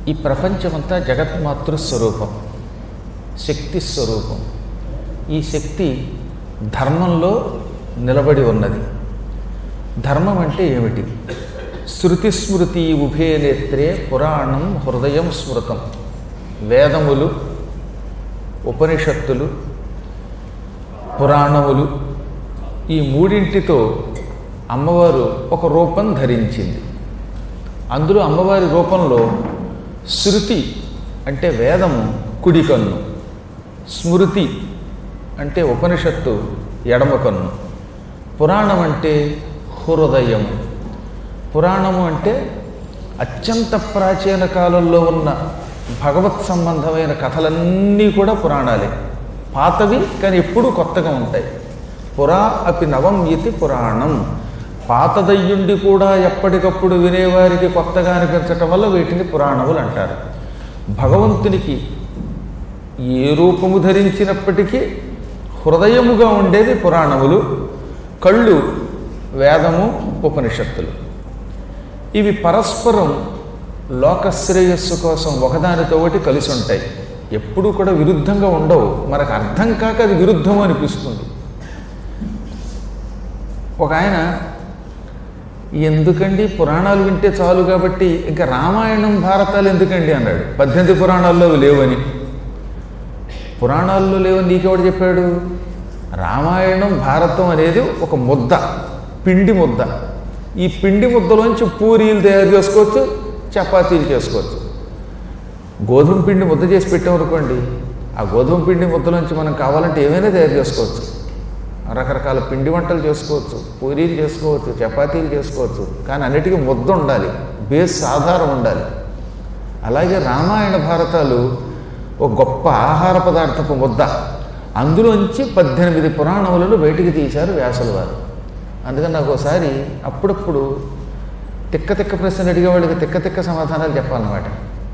ఈ ప్రపంచమంతా జగన్మాతృ స్వరూపం శక్తి స్వరూపం ఈ శక్తి ధర్మంలో నిలబడి ఉన్నది ధర్మం అంటే ఏమిటి శృతి స్మృతి ఉభయ నేత్రే పురాణం హృదయం స్మృతం వేదములు ఉపనిషత్తులు పురాణములు ఈ మూడింటితో అమ్మవారు ఒక రూపం ధరించింది అందులో అమ్మవారి రూపంలో శృతి అంటే వేదము కుడి కన్ను స్మృతి అంటే ఉపనిషత్తు ఎడమ కన్ను పురాణం అంటే హృదయం పురాణము అంటే అత్యంత ప్రాచీన కాలంలో ఉన్న భగవత్ సంబంధమైన కథలన్నీ కూడా పురాణాలే పాతవి కానీ ఎప్పుడూ కొత్తగా ఉంటాయి పురా అపి నవం ఇతి పురాణం పాతదయ్యుండి కూడా ఎప్పటికప్పుడు వినేవారికి కొత్తగా అనిపించటం వల్ల వీటిని పురాణములు అంటారు భగవంతునికి ఏ రూపము ధరించినప్పటికీ హృదయముగా ఉండేది పురాణములు కళ్ళు వేదము ఉపనిషత్తులు ఇవి పరస్పరం లోకశ్రేయస్సు కోసం ఒకదానితో ఒకటి కలిసి ఉంటాయి ఎప్పుడూ కూడా విరుద్ధంగా ఉండవు మనకు అర్థం కాక అది విరుద్ధం అనిపిస్తుంది ఒక ఆయన ఎందుకండి పురాణాలు వింటే చాలు కాబట్టి ఇంకా రామాయణం భారతాలు ఎందుకండి అన్నాడు పద్దెనిమిది పురాణాల్లో అవి లేవని పురాణాల్లో లేవని నీకెవడు చెప్పాడు రామాయణం భారతం అనేది ఒక ముద్ద పిండి ముద్ద ఈ పిండి ముద్దలోంచి పూరీలు తయారు చేసుకోవచ్చు చపాతీలు చేసుకోవచ్చు గోధుమ పిండి ముద్ద చేసి పెట్టామనుకోండి ఆ గోధుమ పిండి ముద్దలోంచి మనం కావాలంటే ఏమైనా తయారు చేసుకోవచ్చు రకరకాల పిండి వంటలు చేసుకోవచ్చు పూరీలు చేసుకోవచ్చు చపాతీలు చేసుకోవచ్చు కానీ అన్నిటికీ ముద్ద ఉండాలి బేస్ ఆధారం ఉండాలి అలాగే రామాయణ భారతాలు ఒక గొప్ప ఆహార పదార్థపు ముద్ద అందులోంచి పద్దెనిమిది పురాణములను బయటికి తీశారు వ్యాసుల వారు అందుకని నాకు ఒకసారి అప్పుడప్పుడు తిక్క తిక్క ప్రశ్నలు అడిగే వాళ్ళకి తిక్క తిక్క సమాధానాలు చెప్పాలన్నమాట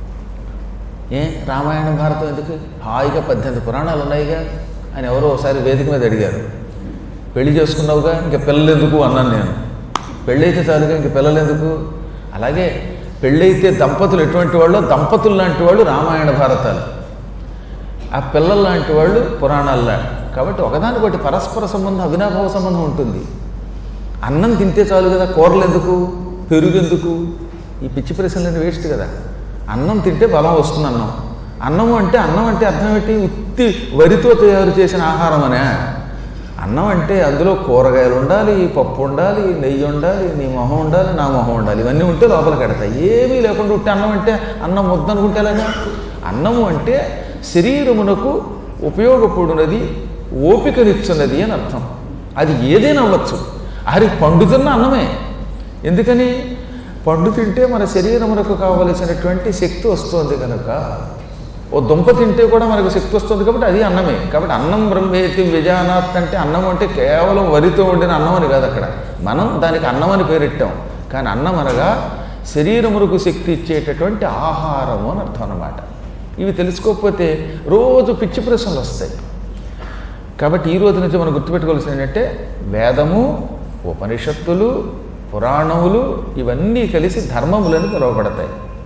ఏ రామాయణ భారతం ఎందుకు హాయిగా పద్దెనిమిది పురాణాలు ఉన్నాయిగా అని ఎవరో ఒకసారి వేదిక మీద అడిగారు పెళ్లి చేసుకున్నావుగా ఇంక పిల్లలు ఎందుకు అన్నాను నేను పెళ్ళైతే చాలుగా ఇంక పిల్లలు ఎందుకు అలాగే పెళ్ళైతే దంపతులు ఎటువంటి వాళ్ళు దంపతులు లాంటి వాళ్ళు రామాయణ భారతాలు ఆ పిల్లలు లాంటి వాళ్ళు పురాణాలు లాంటి కాబట్టి ఒకదానికొకటి పరస్పర సంబంధం అవినాభావ సంబంధం ఉంటుంది అన్నం తింటే చాలు కదా కూరలు ఎందుకు పెరుగు ఎందుకు ఈ పిచ్చి ప్రశ్నలన్నీ వేస్ట్ కదా అన్నం తింటే బలం వస్తుంది అన్నం అన్నము అంటే అన్నం అంటే అర్థం ఏంటి ఉత్తి వరితో తయారు చేసిన ఆహారం అనే అన్నం అంటే అందులో కూరగాయలు ఉండాలి పప్పు ఉండాలి నెయ్యి ఉండాలి నీ మొహం ఉండాలి నా మొహం ఉండాలి ఇవన్నీ ఉంటే లోపల కడతాయి ఏమీ లేకుండా ఉంటే అన్నం అంటే అన్నం ముద్ద అనుకుంటే ఎలాగా అన్నము అంటే శరీరమునకు ఉపయోగపడునది ఓపికనిచ్చున్నది అని అర్థం అది ఏదైనా అవ్వచ్చు అది పండుతున్న అన్నమే ఎందుకని పండు తింటే మన శరీరమునకు కావలసినటువంటి శక్తి వస్తుంది కనుక ఓ దుంప తింటే కూడా మనకు శక్తి వస్తుంది కాబట్టి అది అన్నమే కాబట్టి అన్నం బ్రహ్మేతి విజానాత్ అంటే అన్నం అంటే కేవలం వరితో వండిన అన్నం అని కాదు అక్కడ మనం దానికి అన్నం అని పేరెట్టాం కానీ అన్నం అనగా శరీరమునకు శక్తి ఇచ్చేటటువంటి ఆహారము అని అర్థం అన్నమాట ఇవి తెలుసుకోకపోతే రోజు పిచ్చి ప్రశ్నలు వస్తాయి కాబట్టి ఈ రోజు నుంచి మనం గుర్తుపెట్టుకోవాల్సింది ఏంటంటే వేదము ఉపనిషత్తులు పురాణములు ఇవన్నీ కలిసి ధర్మములని పిలువబడతాయి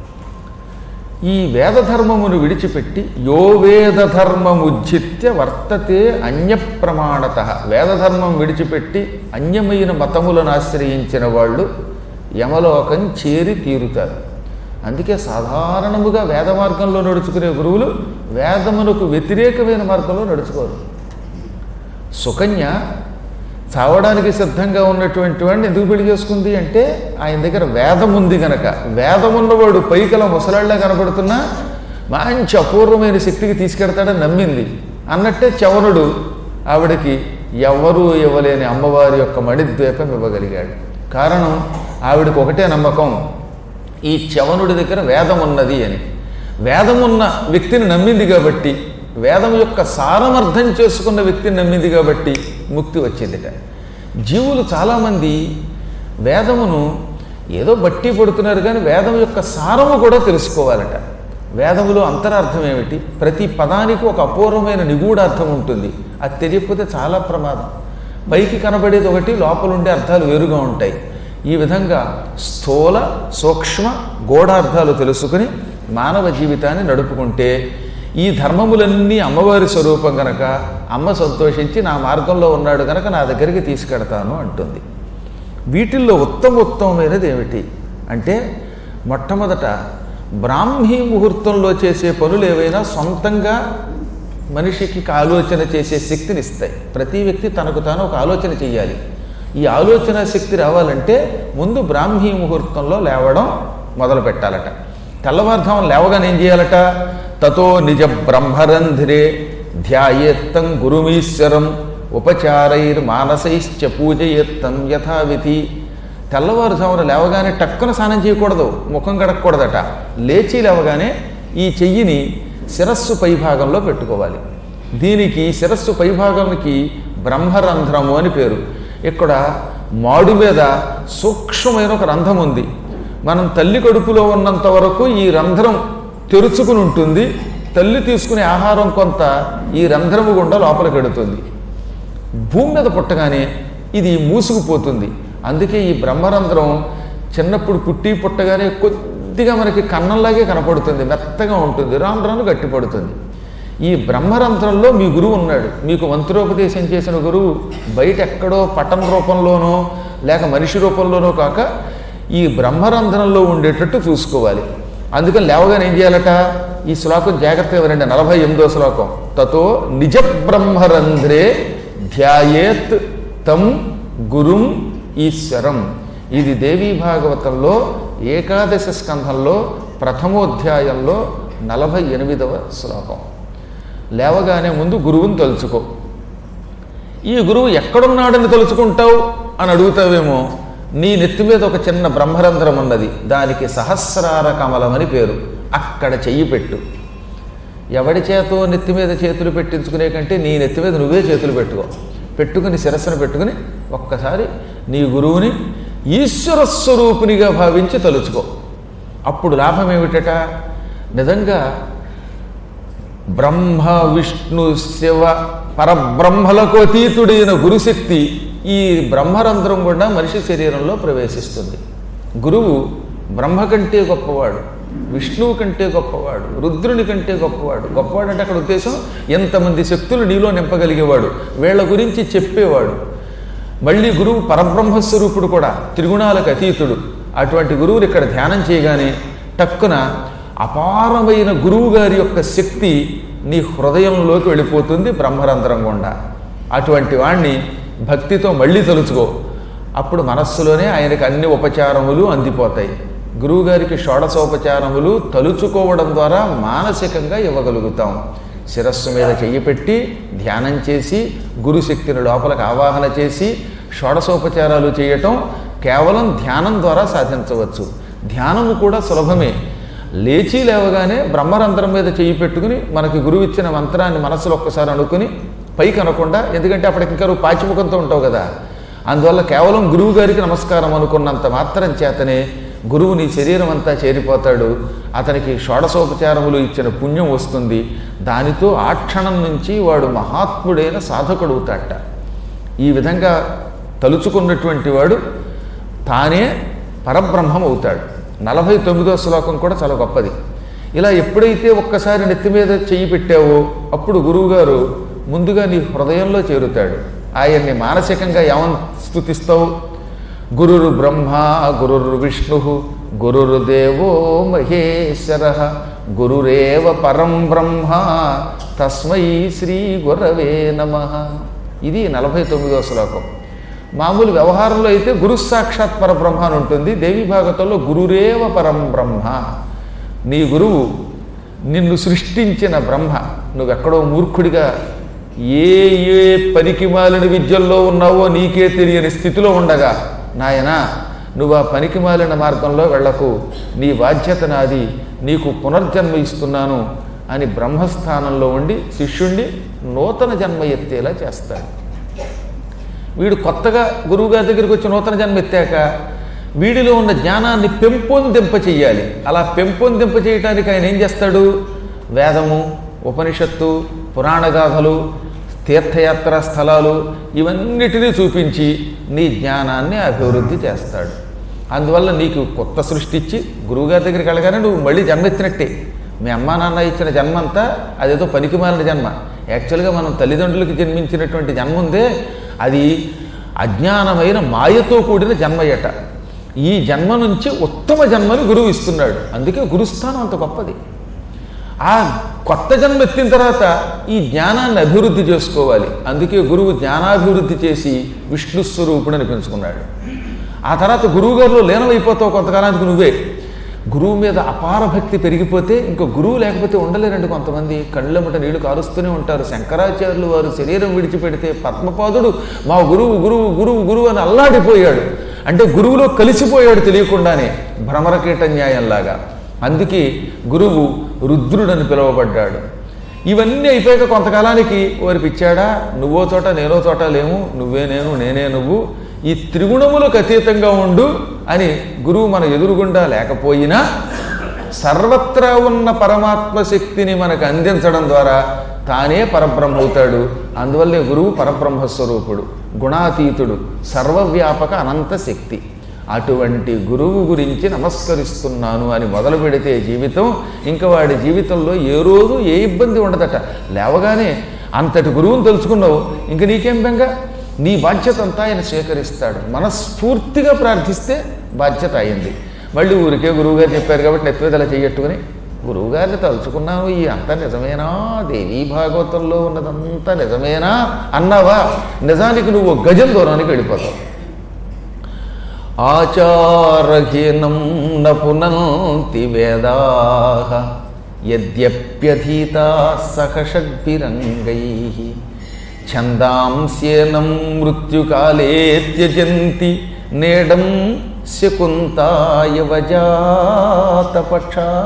ఈ వేద ధర్మమును విడిచిపెట్టి యో వేద ధర్మముజ్జిత్య వర్తతే అన్యప్రమాణత వేదధర్మం విడిచిపెట్టి అన్యమైన మతములను ఆశ్రయించిన వాళ్ళు యమలోకం చేరి తీరుతారు అందుకే సాధారణముగా వేద మార్గంలో నడుచుకునే గురువులు వేదమునకు వ్యతిరేకమైన మార్గంలో నడుచుకోరు సుకన్య చావడానికి సిద్ధంగా ఉన్నటువంటి వాడిని ఎందుకు పెళ్లి చేసుకుంది అంటే ఆయన దగ్గర వేదం ఉంది గనక వేదం ఉన్నవాడు పైకల ముసలాళ్ళ కనబడుతున్నా మంచి అపూర్వమైన శక్తికి తీసుకెడతాడని నమ్మింది అన్నట్టే చవనుడు ఆవిడకి ఎవరూ ఇవ్వలేని అమ్మవారి యొక్క మణిద్వీపం ఇవ్వగలిగాడు కారణం ఆవిడకి ఒకటే నమ్మకం ఈ చవనుడి దగ్గర వేదం ఉన్నది అని వేదం ఉన్న వ్యక్తిని నమ్మింది కాబట్టి వేదం యొక్క సారమర్థం చేసుకున్న వ్యక్తిని నమ్మింది కాబట్టి ముక్తి వచ్చిందిట జీవులు చాలామంది వేదమును ఏదో బట్టి పడుతున్నారు కానీ వేదం యొక్క సారము కూడా తెలుసుకోవాలట వేదములో అంతరార్థం ఏమిటి ప్రతి పదానికి ఒక అపూర్వమైన నిగూఢార్థం ఉంటుంది అది తెలియకపోతే చాలా ప్రమాదం పైకి కనబడేది ఒకటి లోపలుండే అర్థాలు వేరుగా ఉంటాయి ఈ విధంగా స్థూల సూక్ష్మ గూఢార్థాలు తెలుసుకుని మానవ జీవితాన్ని నడుపుకుంటే ఈ ధర్మములన్నీ అమ్మవారి స్వరూపం గనక అమ్మ సంతోషించి నా మార్గంలో ఉన్నాడు గనక నా దగ్గరికి తీసుకెడతాను అంటుంది వీటిల్లో ఉత్తమ ఉత్తమమైనది ఏమిటి అంటే మొట్టమొదట బ్రాహ్మీ ముహూర్తంలో చేసే పనులు ఏవైనా సొంతంగా మనిషికి ఆలోచన చేసే శక్తిని ఇస్తాయి ప్రతి వ్యక్తి తనకు తాను ఒక ఆలోచన చేయాలి ఈ ఆలోచన శక్తి రావాలంటే ముందు బ్రాహ్మీ ముహూర్తంలో లేవడం మొదలు పెట్టాలట తెల్లవారుధాం లేవగానే ఏం చేయాలట తతో నిజ బ్రహ్మరంధ్రే ధ్యాయేత్తం గురుమీశ్వరం ఉపచారైర్ మానసైశ్చ పూజయేత్తం యథావిధి తెల్లవారుజామున లేవగానే టక్కున స్నానం చేయకూడదు ముఖం కడగకూడదట లేచి లేవగానే ఈ చెయ్యిని శిరస్సు పైభాగంలో పెట్టుకోవాలి దీనికి శిరస్సు పైభాగానికి బ్రహ్మరంధ్రము అని పేరు ఇక్కడ మాడు మీద సూక్ష్మమైన ఒక రంధ్రం ఉంది మనం తల్లి కడుపులో ఉన్నంత వరకు ఈ రంధ్రం తెరుచుకుని ఉంటుంది తల్లి తీసుకునే ఆహారం కొంత ఈ రంధ్రము గుండా లోపలికి వెడుతుంది భూమి మీద పుట్టగానే ఇది మూసుకుపోతుంది అందుకే ఈ బ్రహ్మరంధ్రం చిన్నప్పుడు పుట్టి పుట్టగానే కొద్దిగా మనకి కన్నంలాగే కనపడుతుంది మెత్తగా ఉంటుంది రాను రాను గట్టిపడుతుంది ఈ బ్రహ్మరంధ్రంలో మీ గురువు ఉన్నాడు మీకు మంత్రోపదేశం చేసిన గురువు బయట ఎక్కడో పటం రూపంలోనో లేక మనిషి రూపంలోనో కాక ఈ బ్రహ్మరంధ్రంలో ఉండేటట్టు చూసుకోవాలి అందుకని లేవగానే ఏం చేయాలట ఈ శ్లోకం జాగ్రత్తగా వినండి నలభై ఎనిమిదో శ్లోకం తతో నిజ బ్రహ్మరంధ్రే ధ్యాయేత్ తం గురుం ఈశ్వరం ఇది దేవీ భాగవతంలో ఏకాదశ స్కంధంలో ప్రథమోధ్యాయంలో నలభై ఎనిమిదవ శ్లోకం లేవగానే ముందు గురువుని తలుచుకో ఈ గురువు ఎక్కడున్నాడని తలుచుకుంటావు అని అడుగుతావేమో నీ నెత్తి మీద ఒక చిన్న బ్రహ్మరంధ్రం ఉన్నది దానికి సహస్రార కమలం అని పేరు అక్కడ చెయ్యి పెట్టు ఎవడి చేతో నెత్తి మీద చేతులు పెట్టించుకునే కంటే నీ నెత్తి మీద నువ్వే చేతులు పెట్టుకో పెట్టుకుని శిరస్సును పెట్టుకుని ఒక్కసారి నీ గురువుని ఈశ్వర స్వరూపునిగా భావించి తలుచుకో అప్పుడు లాభం ఏమిటట నిజంగా బ్రహ్మ విష్ణు శివ పరబ్రహ్మలకు అతీతుడైన గురుశక్తి ఈ బ్రహ్మరంధ్రం కూడా మనిషి శరీరంలో ప్రవేశిస్తుంది గురువు బ్రహ్మ కంటే గొప్పవాడు విష్ణువు కంటే గొప్పవాడు రుద్రుని కంటే గొప్పవాడు గొప్పవాడు అంటే అక్కడ ఉద్దేశం ఎంతమంది శక్తులు నీలో నింపగలిగేవాడు వీళ్ళ గురించి చెప్పేవాడు మళ్ళీ గురువు పరబ్రహ్మస్వరూపుడు కూడా త్రిగుణాలకు అతీతుడు అటువంటి గురువుని ఇక్కడ ధ్యానం చేయగానే టక్కున అపారమైన గురువు గారి యొక్క శక్తి నీ హృదయంలోకి వెళ్ళిపోతుంది బ్రహ్మరంధ్రం గుండా అటువంటి వాణ్ణి భక్తితో మళ్ళీ తలుచుకో అప్పుడు మనస్సులోనే ఆయనకు అన్ని ఉపచారములు అందిపోతాయి గురువుగారికి షోడశోపచారములు తలుచుకోవడం ద్వారా మానసికంగా ఇవ్వగలుగుతాం శిరస్సు మీద చెయ్యి పెట్టి ధ్యానం చేసి గురుశక్తిని లోపలికి ఆవాహన చేసి షోడశోపచారాలు చేయటం కేవలం ధ్యానం ద్వారా సాధించవచ్చు ధ్యానము కూడా సులభమే లేచి లేవగానే బ్రహ్మరంధ్రం మీద చెయ్యి పెట్టుకుని మనకి గురువు ఇచ్చిన మంత్రాన్ని మనసులో ఒక్కసారి అనుకుని పైకి అనకుండా ఎందుకంటే అప్పటికి ఇంకా నువ్వు పాచిముఖంతో ఉంటావు కదా అందువల్ల కేవలం గురువు గారికి నమస్కారం అనుకున్నంత మాత్రం చేతనే గురువు నీ శరీరం అంతా చేరిపోతాడు అతనికి షోడశోపచారములు ఇచ్చిన పుణ్యం వస్తుంది దానితో ఆ క్షణం నుంచి వాడు మహాత్ముడైన సాధకుడు అవుతాట ఈ విధంగా తలుచుకున్నటువంటి వాడు తానే పరబ్రహ్మం అవుతాడు నలభై తొమ్మిదో శ్లోకం కూడా చాలా గొప్పది ఇలా ఎప్పుడైతే ఒక్కసారి నెత్తి మీద చెయ్యి పెట్టావో అప్పుడు గురువుగారు ముందుగా నీ హృదయంలో చేరుతాడు ఆయన్ని మానసికంగా ఏమని స్థుతిస్తావు గురురు బ్రహ్మ గురురు విష్ణు గురురు దేవో మహేశ్వర గురురేవ పరం బ్రహ్మ తస్మై శ్రీ గురవే నమ ఇది నలభై తొమ్మిదో శ్లోకం మామూలు వ్యవహారంలో అయితే గురు సాక్షాత్ పరబ్రహ్మ అని ఉంటుంది దేవి భాగవతంలో గురురేవ పరం బ్రహ్మ నీ గురువు నిన్ను సృష్టించిన బ్రహ్మ నువ్వెక్కడో మూర్ఖుడిగా ఏ ఏ పనికిమాలిన విద్యల్లో ఉన్నావో నీకే తెలియని స్థితిలో ఉండగా నాయనా నువ్వు ఆ పనికిమాలిన మార్గంలో వెళ్లకు నీ బాధ్యత నాది నీకు పునర్జన్మ ఇస్తున్నాను అని బ్రహ్మస్థానంలో ఉండి శిష్యుణ్ణి నూతన జన్మ ఎత్తేలా చేస్తాడు వీడు కొత్తగా గురువుగారి దగ్గరికి వచ్చి నూతన జన్మ ఎత్తాక వీడిలో ఉన్న జ్ఞానాన్ని పెంపొందింప చెయ్యాలి అలా పెంపొందింప చేయటానికి ఆయన ఏం చేస్తాడు వేదము ఉపనిషత్తు పురాణగాథలు తీర్థయాత్ర స్థలాలు ఇవన్నిటినీ చూపించి నీ జ్ఞానాన్ని అభివృద్ధి చేస్తాడు అందువల్ల నీకు కొత్త సృష్టి ఇచ్చి గురువుగారి దగ్గరికి వెళ్ళగానే నువ్వు మళ్ళీ జన్మెత్తినట్టే మీ అమ్మా నాన్న ఇచ్చిన జన్మ అంతా అదేదో పనికి మాలిన జన్మ యాక్చువల్గా మనం తల్లిదండ్రులకి జన్మించినటువంటి జన్మ ఉందే అది అజ్ఞానమైన మాయతో కూడిన జన్మయట ఈ జన్మ నుంచి ఉత్తమ జన్మని గురువు ఇస్తున్నాడు అందుకే గురుస్థానం అంత గొప్పది ఆ కొత్త జన్మ ఎత్తిన తర్వాత ఈ జ్ఞానాన్ని అభివృద్ధి చేసుకోవాలి అందుకే గురువు జ్ఞానాభివృద్ధి చేసి విష్ణు స్వరూపుడు అనిపించుకున్నాడు ఆ తర్వాత గురువుగారిలో లీనమైపోతావు కొంతకాలానికి నువ్వే గురువు మీద అపార భక్తి పెరిగిపోతే ఇంకా గురువు లేకపోతే ఉండలేరండి కొంతమంది కళ్ళెమ్మట నీళ్లు కారుస్తూనే ఉంటారు శంకరాచార్యులు వారు శరీరం విడిచిపెడితే పద్మపాదుడు మా గురువు గురువు గురువు గురువు అని అల్లాడిపోయాడు అంటే గురువులో కలిసిపోయాడు తెలియకుండానే భ్రమరకీట న్యాయంలాగా అందుకే గురువు రుద్రుడని పిలువబడ్డాడు ఇవన్నీ అయిపోయాక కొంతకాలానికి వారి పిచ్చాడా నువ్వో చోట నేనో చోట లేము నువ్వే నేను నేనే నువ్వు ఈ త్రిగుణములకు అతీతంగా ఉండు అని గురువు మన ఎదురుగుండా లేకపోయినా సర్వత్రా ఉన్న పరమాత్మ శక్తిని మనకు అందించడం ద్వారా తానే పరబ్రహ్మ అవుతాడు అందువల్లే గురువు పరబ్రహ్మస్వరూపుడు గుణాతీతుడు సర్వవ్యాపక అనంత శక్తి అటువంటి గురువు గురించి నమస్కరిస్తున్నాను అని మొదలు పెడితే జీవితం ఇంకా వాడి జీవితంలో ఏ రోజు ఏ ఇబ్బంది ఉండదట లేవగానే అంతటి గురువుని తెలుసుకున్నావు ఇంక నీకేం బెంగ నీ బాధ్యత అంతా ఆయన స్వీకరిస్తాడు మనస్ఫూర్తిగా ప్రార్థిస్తే బాధ్యత అయింది మళ్ళీ ఊరికే గురువుగారు చెప్పారు కాబట్టి నెత్తిమీద అలా చెయ్యట్టుకుని గురువుగారిని తలుచుకున్నాను ఈ అంతా నిజమేనా దేవీ భాగవతంలో ఉన్నదంతా నిజమేనా అన్నావా నిజానికి నువ్వు ఒక గజం దూరానికి వెళ్ళిపోతావు ఆచారహీనం న పునంతి వేదా యద్యప్యధీతా సహషడ్భిరంగై ఛందాంస్యేనం మృత్యుకాలే త్యజంతి నేడం శకుంతాయవజాతపక్షా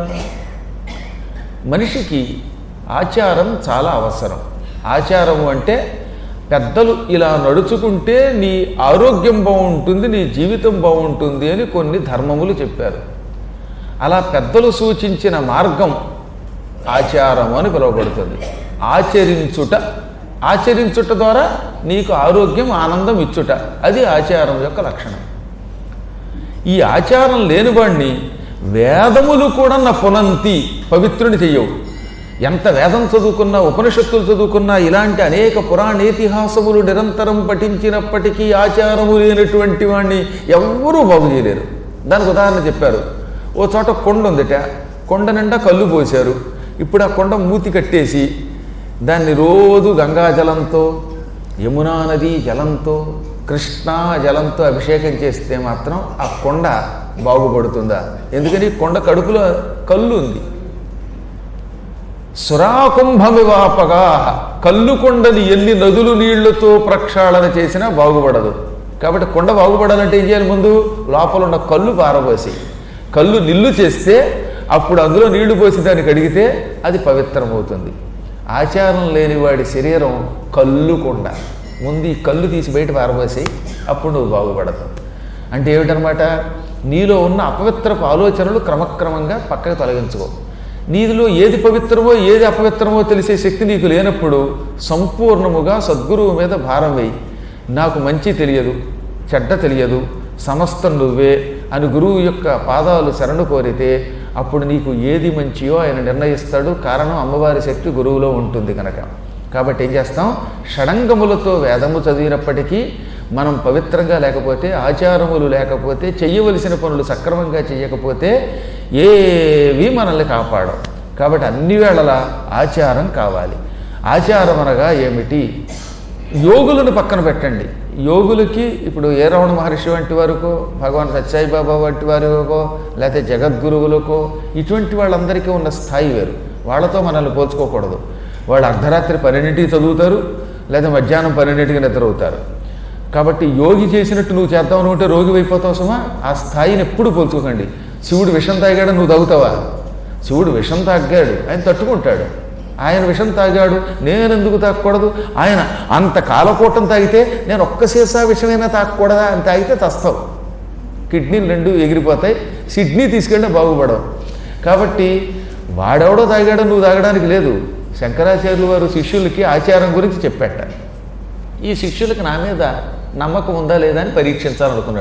మనిషికి ఆచారం చాలా అవసరం ఆచారము అంటే పెద్దలు ఇలా నడుచుకుంటే నీ ఆరోగ్యం బాగుంటుంది నీ జీవితం బాగుంటుంది అని కొన్ని ధర్మములు చెప్పారు అలా పెద్దలు సూచించిన మార్గం ఆచారం అని పిలువబడుతుంది ఆచరించుట ఆచరించుట ద్వారా నీకు ఆరోగ్యం ఆనందం ఇచ్చుట అది ఆచారం యొక్క లక్షణం ఈ ఆచారం లేనివాడిని వేదములు కూడా నా పునంతి పవిత్రుని చెయ్యవు ఎంత వేదం చదువుకున్నా ఉపనిషత్తులు చదువుకున్నా ఇలాంటి అనేక పురాణేతిహాసములు నిరంతరం పఠించినప్పటికీ ఆచారము లేనటువంటి వాడిని ఎవ్వరూ బాగు చేయలేరు దానికి ఉదాహరణ చెప్పారు ఓ చోట కొండ ఉందిట కొండ నిండా కళ్ళు పోశారు ఇప్పుడు ఆ కొండ మూతి కట్టేసి దాన్ని రోజు గంగా జలంతో యమునా నది జలంతో కృష్ణా జలంతో అభిషేకం చేస్తే మాత్రం ఆ కొండ బాగుపడుతుందా ఎందుకని కొండ కడుపులో కళ్ళు ఉంది సురాకుంభమివాపగా కళ్ళు కొండని ఎన్ని నదులు నీళ్లతో ప్రక్షాళన చేసినా బాగుపడదు కాబట్టి కొండ బాగుపడాలంటే ఏం చేయాలి ముందు లోపల ఉన్న కళ్ళు పారబోసి కళ్ళు నిల్లు చేస్తే అప్పుడు అందులో నీళ్లు పోసి దాన్ని కడిగితే అది పవిత్రమవుతుంది ఆచారం లేని వాడి శరీరం కళ్ళు కొండ ముందు ఈ కళ్ళు తీసి బయట పారబోసి అప్పుడు నువ్వు బాగుపడతావు అంటే ఏమిటనమాట నీలో ఉన్న అపవిత్రపు ఆలోచనలు క్రమక్రమంగా పక్కకు తొలగించుకో నీదిలో ఏది పవిత్రమో ఏది అపవిత్రమో తెలిసే శక్తి నీకు లేనప్పుడు సంపూర్ణముగా సద్గురువు మీద భారం వేయి నాకు మంచి తెలియదు చెడ్డ తెలియదు సమస్తం నువ్వే అని గురువు యొక్క పాదాలు శరణు కోరితే అప్పుడు నీకు ఏది మంచియో ఆయన నిర్ణయిస్తాడు కారణం అమ్మవారి శక్తి గురువులో ఉంటుంది కనుక కాబట్టి ఏం చేస్తాం షడంగములతో వేదము చదివినప్పటికీ మనం పవిత్రంగా లేకపోతే ఆచారములు లేకపోతే చెయ్యవలసిన పనులు సక్రమంగా చేయకపోతే ఏవి మనల్ని కాపాడవు కాబట్టి అన్ని వేళలా ఆచారం కావాలి ఆచారం అనగా ఏమిటి యోగులను పక్కన పెట్టండి యోగులకి ఇప్పుడు ఏ రమణ మహర్షి వంటి వారికో భగవాన్ సత్యాయి బాబా వంటి వారికో లేకపోతే జగద్గురువులకో ఇటువంటి వాళ్ళందరికీ ఉన్న స్థాయి వేరు వాళ్ళతో మనల్ని పోల్చుకోకూడదు వాళ్ళు అర్ధరాత్రి పన్నెండింటికి చదువుతారు లేదా మధ్యాహ్నం పన్నెండింటికి నిద్రవుతారు కాబట్టి యోగి చేసినట్టు నువ్వు చేద్దాం అనుకుంటే రోగి అయిపోతావు సుమా ఆ స్థాయిని ఎప్పుడు పోల్చుకోకండి శివుడు విషం తాగాడు నువ్వు తాగుతావా శివుడు విషం తాగాడు ఆయన తట్టుకుంటాడు ఆయన విషం తాగాడు నేను ఎందుకు తాగకూడదు ఆయన అంత కాలకూటం తాగితే నేను ఒక్క సీసా విషమైనా తాగకూడదా అని తాగితే చస్తావు కిడ్నీలు రెండు ఎగిరిపోతాయి సిడ్నీ తీసుకెళ్ళి బాగుపడవు కాబట్టి వాడెవడో తాగాడో నువ్వు తాగడానికి లేదు శంకరాచార్యులు వారు శిష్యులకి ఆచారం గురించి చెప్పాట ఈ శిష్యులకు నా మీద నమ్మకం ఉందా లేదా అని పరీక్షించాలనుకున్నాడు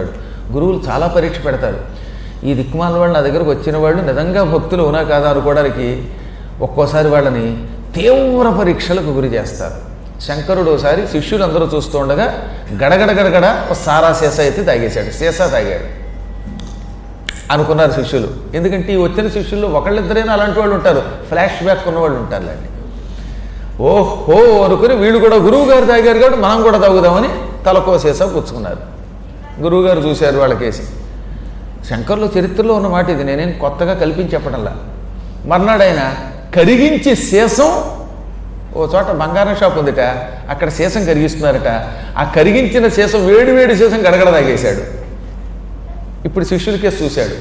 గురువులు చాలా పరీక్ష పెడతారు ఈ దిక్కుమాల వాళ్ళు నా దగ్గరకు వచ్చిన వాళ్ళు నిజంగా భక్తులు ఉనా కాదా అనుకోవడానికి ఒక్కోసారి వాళ్ళని తీవ్ర పరీక్షలకు గురి చేస్తారు శంకరుడు ఒకసారి శిష్యులు అందరూ చూస్తూ ఉండగా గడగడ గడగడ ఒక సారా సీసా ఎత్తి తాగేశాడు సీసా తాగాడు అనుకున్నారు శిష్యులు ఎందుకంటే ఈ వచ్చిన శిష్యుల్లో ఒకళ్ళిద్దరైనా అలాంటి వాళ్ళు ఉంటారు ఫ్లాష్ బ్యాక్ ఉన్న వాళ్ళు ఉంటారు లేండి ఓహో అనుకుని వీళ్ళు కూడా గురువు గారు తాగారు కాబట్టి మనం కూడా తాగుదామని తలకో సీసా పుచ్చుకున్నారు గురువుగారు చూశారు వాళ్ళకేసి శంకర్ల చరిత్రలో ఉన్న మాట ఇది నేనేం కొత్తగా కల్పించి చెప్పడంలా మర్నాడు ఆయన కరిగించి సీసం ఓ చోట బంగారం షాప్ ఉందిట అక్కడ సీసం కరిగిస్తున్నారట ఆ కరిగించిన సీసం వేడి వేడి సీసం గడగడ తాగేశాడు ఇప్పుడు శిష్యులకే చూశాడు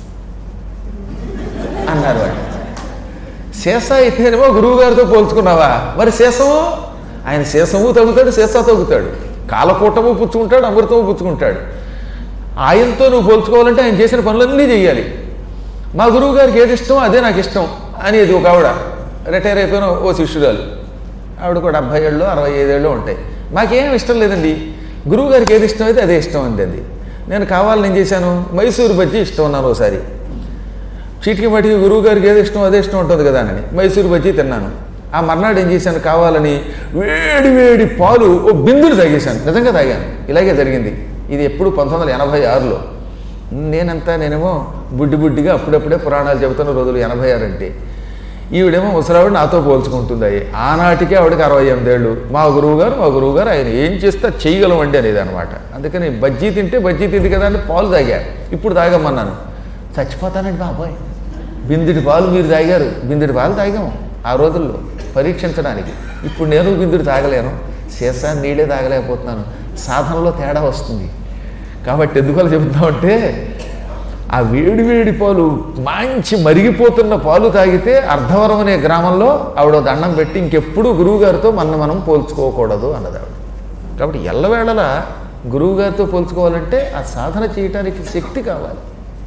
అన్నారు వాళ్ళు సీసా అయితేనేమో గురువు గారితో పోల్చుకున్నావా మరి సీసము ఆయన సీసము తగ్గుతాడు సీసా తగ్గుతాడు కాలకూటము పుచ్చుకుంటాడు అమృతము పుచ్చుకుంటాడు ఆయనతో నువ్వు పోల్చుకోవాలంటే ఆయన చేసిన పనులన్నీ చేయాలి మా గురువు గారికి ఏది ఇష్టమో అదే నాకు ఇష్టం అనేది ఒక ఆవిడ రిటైర్ అయిపోయిన ఓ శిష్యురాలు ఆవిడ కూడా డెబ్భై ఏళ్ళు అరవై ఐదేళ్ళు ఉంటాయి మాకేం ఇష్టం లేదండి గురువు గారికి ఏది ఇష్టం అయితే అదే ఇష్టం అంది అది నేను కావాలని ఏం చేశాను మైసూరు బజ్జీ ఇష్టం అన్నాను ఒకసారి చీటికి మటికి గురువు గారికి ఏది ఇష్టం అదే ఇష్టం ఉంటుంది కదా అని మైసూరు బజ్జీ తిన్నాను ఆ మర్నాడు ఏం చేశాను కావాలని వేడి వేడి పాలు ఓ బిందులు తాగేశాను నిజంగా తాగాను ఇలాగే జరిగింది ఇది ఎప్పుడు పంతొమ్మిది వందల ఎనభై ఆరులో నేనంతా నేనేమో బుడ్డి బుడ్డిగా అప్పుడప్పుడే పురాణాలు చెబుతున్న రోజులు ఎనభై ఆరు అంటే ఈవిడేమో ముసలావిడ నాతో పోల్చుకుంటుంది అయ్యి ఆనాటికే ఆవిడకి అరవై ఎనిమిదేళ్ళు మా గురువు గారు మా గురువు గారు ఆయన ఏం చేస్తే అది చేయగలమండి అనేది అనమాట అందుకని బజ్జీ తింటే బజ్జీ తింది కదా అని పాలు తాగా ఇప్పుడు తాగమన్నాను చచ్చిపోతానండి బాబాయ్ బిందుడి పాలు మీరు తాగారు బిందుడి పాలు తాగాము ఆ రోజుల్లో పరీక్షించడానికి ఇప్పుడు నేను బిందుడు తాగలేను సీసా నీళ్ళే తాగలేకపోతున్నాను సాధనలో తేడా వస్తుంది కాబట్టి ఎందుకలా చెబుతామంటే ఆ వేడి వేడి పాలు మంచి మరిగిపోతున్న పాలు తాగితే అర్ధవరం అనే గ్రామంలో ఆవిడ దండం పెట్టి ఇంకెప్పుడు గురువుగారితో మన మనం పోల్చుకోకూడదు అన్నది ఆవిడ కాబట్టి ఎల్లవేళలా గురువుగారితో పోల్చుకోవాలంటే ఆ సాధన చేయటానికి శక్తి కావాలి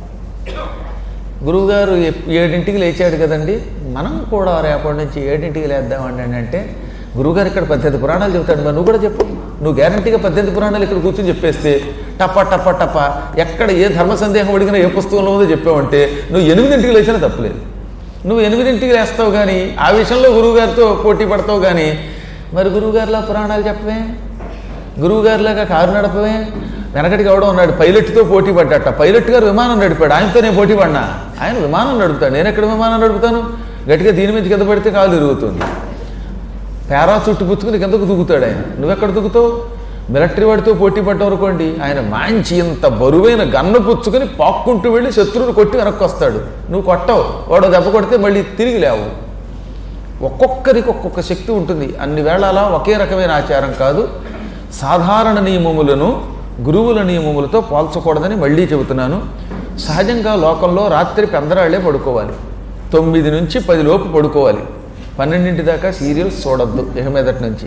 గురువుగారు ఎప్- ఏడింటికి లేచాడు కదండి మనం కూడా రేపటి నుంచి ఏడింటికి లేద్దామండి అంటే గురువుగారు ఇక్కడ పద్దెనిమిది పురాణాలు చెబుతాడు మరి నువ్వు కూడా చెప్పు నువ్వు గ్యారంటీగా పద్దెనిమిది పురాణాలు ఇక్కడ కూర్చొని చెప్పేస్తే టప టప టప ఎక్కడ ఏ ధర్మ సందేహం అడిగినా ఏ పుస్తకంలో ఉందో చెప్పావంటే నువ్వు ఎనిమిదింటికి లేచినా తప్పులేదు నువ్వు ఎనిమిదింటికి లేస్తావు కానీ ఆ విషయంలో గురువుగారితో పోటీ పడతావు కానీ మరి గురువుగారిలా పురాణాలు చెప్పవే గురువుగారిలాగా కారు నడపవే వెనకటికి ఎవడో ఉన్నాడు పైలట్తో పోటీ పడ్డట పైలట్ గారు విమానం నడిపాడు ఆయనతో నేను పోటీ పడినా ఆయన విమానం నడుపుతాడు నేను ఎక్కడ విమానం నడుపుతాను గట్టిగా దీని మీద కింద పడితే కాలు తిరుగుతుంది పారాచూట్ పుచ్చుకుని కిందకు దుక్కుతాడు ఆయన నువ్వెక్కడ దుక్కుతావు మిలిటరీ వాడితో పోటీ పడ్డావు అనుకోండి ఆయన మంచి ఇంత బరువైన గన్ను పుచ్చుకొని పాక్కుంటూ వెళ్ళి శత్రువుని కొట్టి వెనక్కి వస్తాడు నువ్వు కొట్టవు వాడు దెబ్బ కొడితే మళ్ళీ తిరిగి లేవు ఒక్కొక్కరికి ఒక్కొక్క శక్తి ఉంటుంది అన్ని వేళలా ఒకే రకమైన ఆచారం కాదు సాధారణ నియమములను గురువుల నియమములతో పోల్చకూడదని మళ్ళీ చెబుతున్నాను సహజంగా లోకంలో రాత్రి పెందరాళ్లే పడుకోవాలి తొమ్మిది నుంచి పది లోపు పడుకోవాలి పన్నెండింటి దాకా సీరియల్స్ చూడొద్దు ఇక మీదటి నుంచి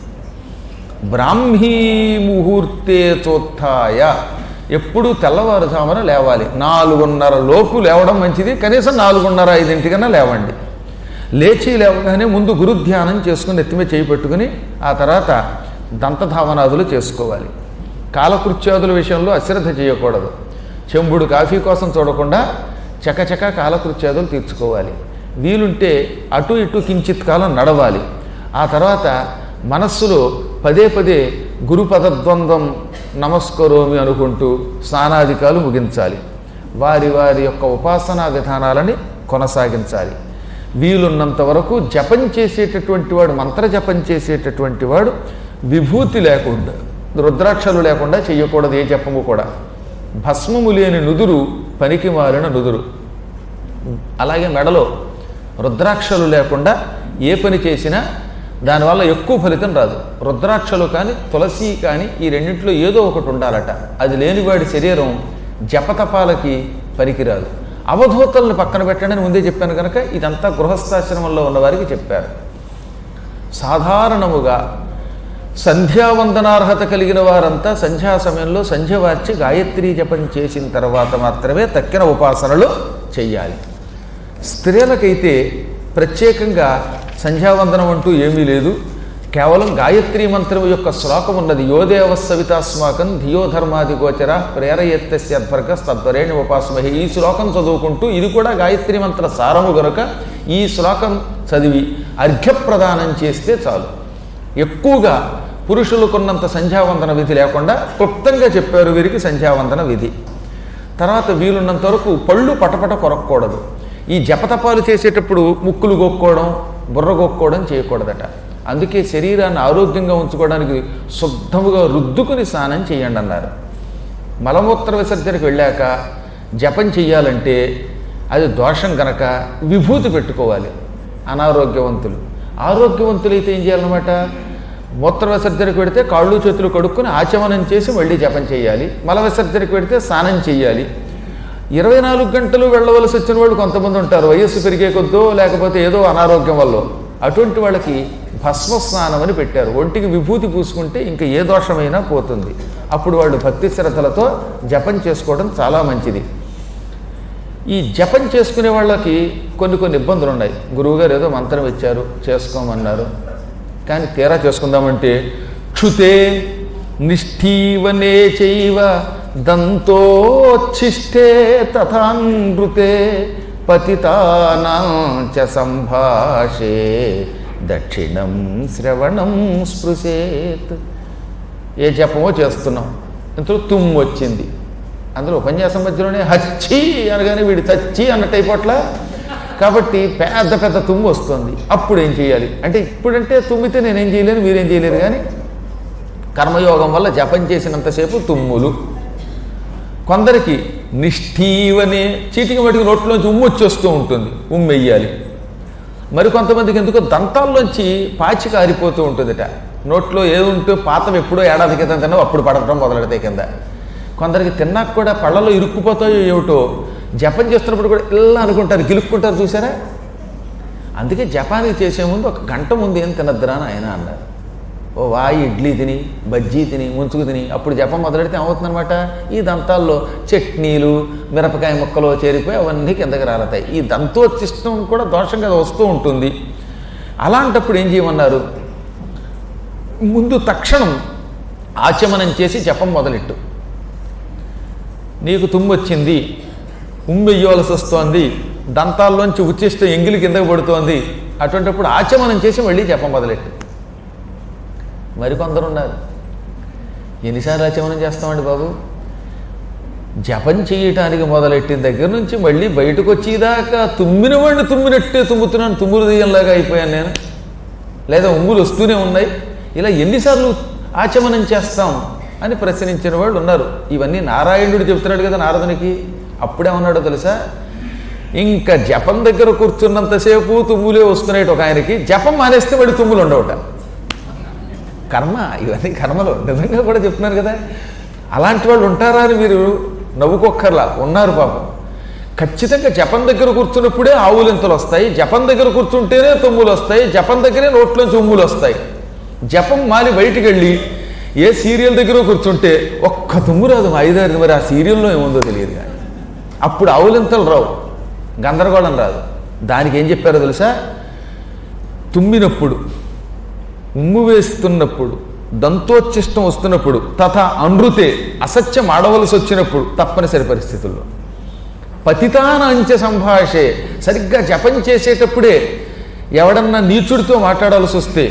బ్రాహ్మీ ముహూర్తే చోత్థాయ ఎప్పుడు తెల్లవారుజామున లేవాలి నాలుగున్నర లోపు లేవడం మంచిది కనీసం నాలుగున్నర ఐదింటికన్నా లేవండి లేచి లేవగానే ముందు గురుధ్యానం చేసుకుని నెత్తిమే చేయి పెట్టుకుని ఆ తర్వాత దంతధావనాదులు చేసుకోవాలి కాలకృత్యాదుల విషయంలో అశ్రద్ధ చేయకూడదు చెంబుడు కాఫీ కోసం చూడకుండా చకచక కాలకృత్యాదులు తీర్చుకోవాలి వీలుంటే అటు ఇటు కించిత్ కాలం నడవాలి ఆ తర్వాత మనస్సులో పదే పదే గురు పదద్వంద్వం నమస్కరోమి అనుకుంటూ స్నానాధికాలు ముగించాలి వారి వారి యొక్క ఉపాసనా విధానాలని కొనసాగించాలి వీలున్నంత వరకు జపం చేసేటటువంటి వాడు మంత్ర జపం చేసేటటువంటి వాడు విభూతి లేకుండా రుద్రాక్షలు లేకుండా చెయ్యకూడదు ఏ జపము కూడా భస్మము లేని నుదురు పనికి మారిన నుదురు అలాగే మెడలో రుద్రాక్షలు లేకుండా ఏ పని చేసినా దానివల్ల ఎక్కువ ఫలితం రాదు రుద్రాక్షలు కానీ తులసి కానీ ఈ రెండింటిలో ఏదో ఒకటి ఉండాలట అది లేనివాడి శరీరం జపతపాలకి పనికిరాదు అవధూతలను పక్కన పెట్టండి ముందే చెప్పాను కనుక ఇదంతా గృహస్థాశ్రమంలో ఉన్నవారికి చెప్పారు సాధారణముగా సంధ్యావందనార్హత కలిగిన వారంతా సంధ్యా సమయంలో సంధ్య వార్చి గాయత్రీ జపం చేసిన తర్వాత మాత్రమే తక్కిన ఉపాసనలు చెయ్యాలి స్త్రీలకైతే ప్రత్యేకంగా సంధ్యావందనం అంటూ ఏమీ లేదు కేవలం గాయత్రీ మంత్రం యొక్క శ్లోకం ఉన్నది యోదేవ సవితాస్మాకం ధియోధర్మాది గోచర ప్రేరయత్తస్యర్భర్గ తద్వరేణి ఉపాసమహి ఈ శ్లోకం చదువుకుంటూ ఇది కూడా గాయత్రీ మంత్ర సారము గనుక ఈ శ్లోకం చదివి అర్ఘ్యప్రదానం చేస్తే చాలు ఎక్కువగా పురుషులకున్నంత సంధ్యావందన విధి లేకుండా క్లుప్తంగా చెప్పారు వీరికి సంధ్యావందన విధి తర్వాత వీలున్నంత వరకు పళ్ళు పటపట కొరక్కూడదు ఈ జపతపాలు చేసేటప్పుడు ముక్కులు గొక్కోవడం బుర్ర గొక్కోవడం చేయకూడదట అందుకే శరీరాన్ని ఆరోగ్యంగా ఉంచుకోవడానికి శుద్ధముగా రుద్దుకుని స్నానం చేయండి అన్నారు మలమూత్ర విసర్జనకు వెళ్ళాక జపం చెయ్యాలంటే అది దోషం గనక విభూతి పెట్టుకోవాలి అనారోగ్యవంతులు ఆరోగ్యవంతులైతే ఏం చేయాలన్నమాట మూత్ర విసర్జనకు పెడితే కాళ్ళు చేతులు కడుక్కొని ఆచమనం చేసి మళ్ళీ జపం చేయాలి మల విసర్జనకు పెడితే స్నానం చేయాలి ఇరవై నాలుగు గంటలు వెళ్ళవలసి వచ్చిన వాళ్ళు కొంతమంది ఉంటారు వయస్సు పెరిగే కొద్దో లేకపోతే ఏదో అనారోగ్యం వల్ల అటువంటి వాళ్ళకి భస్మ స్నానం అని పెట్టారు ఒంటికి విభూతి పూసుకుంటే ఇంకా ఏ దోషమైనా పోతుంది అప్పుడు వాళ్ళు భక్తి శ్రద్ధలతో జపం చేసుకోవడం చాలా మంచిది ఈ జపం చేసుకునే వాళ్ళకి కొన్ని కొన్ని ఇబ్బందులు ఉన్నాయి గురువుగారు ఏదో మంత్రం ఇచ్చారు చేసుకోమన్నారు కానీ తీరా చేసుకుందామంటే క్షుతే నిష్ఠీవనే చైవ దంతోచ్ఛిష్టే తథానృతే పతితానాం చ సంభాషే దక్షిణం శ్రవణం స్పృశేత్ ఏ జపమో చేస్తున్నాం ఇంతలో తుమ్ము వచ్చింది అందులో ఉపన్యాసం మధ్యలోనే హచ్చి అనగానే వీడి చచ్చి అన్నట్టు అయిపోట్లా కాబట్టి పెద్ద పెద్ద తుమ్ము వస్తుంది అప్పుడు ఏం చేయాలి అంటే ఇప్పుడంటే తుమ్మితే నేనేం చేయలేను మీరేం చేయలేరు కానీ కర్మయోగం వల్ల జపం చేసినంతసేపు తుమ్ములు కొందరికి నిష్ఠీవనే చీటికి మటుకు నోట్లోంచి ఉమ్ము వచ్చేస్తూ ఉంటుంది ఉమ్ము వెయ్యాలి మరి కొంతమందికి ఎందుకో దంతాల్లోంచి పాచి కారిపోతూ ఉంటుందట నోట్లో ఏది ఉంటే పాతం ఎప్పుడో ఏడాది క్రితం తిన్నా అప్పుడు పడటం మొదలెడతాయి కింద కొందరికి తిన్నాక కూడా పళ్ళలో ఇరుక్కుపోతాయో ఏమిటో జపం చేస్తున్నప్పుడు కూడా ఇలా అనుకుంటారు గిలుక్కుంటారు చూసారా అందుకే జపానికి చేసే ముందు ఒక గంట ముందు ఏం తినద్దురా అని ఆయన అన్నారు ఓ వాయి ఇడ్లీ తిని బజ్జీ తిని ముంచుకు తిని అప్పుడు జపం మొదలెడితే ఏమవుతుందన్నమాట ఈ దంతాల్లో చట్నీలు మిరపకాయ ముక్కలు చేరిపోయి అవన్నీ కిందకి రాలతాయి ఈ దంతోచిష్టం కూడా దోషంగా వస్తూ ఉంటుంది అలాంటప్పుడు ఏం చేయమన్నారు ముందు తక్షణం ఆచమనం చేసి జపం మొదలెట్టు నీకు తుమ్మొచ్చింది ఉమ్మెయ్యవలసి వస్తోంది దంతాల్లోంచి ఉచ్చిష్ట ఎంగిలి కిందకు పడుతోంది అటువంటిప్పుడు ఆచమనం చేసి మళ్ళీ జపం మొదలెట్టు మరికొందరు ఉన్నారు ఎన్నిసార్లు ఆచమనం చేస్తామండి బాబు జపం చేయటానికి మొదలెట్టిన దగ్గర నుంచి మళ్ళీ బయటకు వచ్చేదాకా తుమ్మిన వాడిని తుమ్మినట్టే తుమ్ముతున్నాను తుమ్ములు దెయ్యంలాగా అయిపోయాను నేను లేదా ఉమ్ములు వస్తూనే ఉన్నాయి ఇలా ఎన్నిసార్లు ఆచమనం చేస్తాం అని ప్రశ్నించిన వాళ్ళు ఉన్నారు ఇవన్నీ నారాయణుడు చెప్తున్నాడు కదా నారదునికి అప్పుడేమన్నాడో తెలుసా ఇంకా జపం దగ్గర కూర్చున్నంతసేపు తుమ్ములే వస్తున్నాయి ఒక ఆయనకి జపం మానేస్తే వాడి తుమ్ములు ఉండవట కర్మ ఇవన్నీ కర్మలు నిజంగా కూడా చెప్తున్నారు కదా అలాంటి వాళ్ళు ఉంటారా అని మీరు నవ్వుకోక్కర్లా ఉన్నారు పాపం ఖచ్చితంగా జపం దగ్గర కూర్చున్నప్పుడే ఆవులింతలు వస్తాయి జపం దగ్గర కూర్చుంటేనే తుమ్ములు వస్తాయి జపం దగ్గరే నోట్లోంచి ఉమ్ములు వస్తాయి జపం మాలి బయటికి వెళ్ళి ఏ సీరియల్ దగ్గర కూర్చుంటే ఒక్క తుమ్ము రాదు మా ఐదారు మరి ఆ సీరియల్లో ఏముందో తెలియదు కానీ అప్పుడు ఆవులింతలు రావు గందరగోళం రాదు దానికి ఏం చెప్పారో తెలుసా తుమ్మినప్పుడు ఉమ్ము వేస్తున్నప్పుడు దంతోచ్చిష్టం వస్తున్నప్పుడు తథా అనృతే అసత్యం ఆడవలసి వచ్చినప్పుడు తప్పనిసరి పరిస్థితుల్లో పతితానాంచ సంభాషే సరిగ్గా జపం చేసేటప్పుడే ఎవడన్నా నీచుడితో మాట్లాడాల్సి వస్తే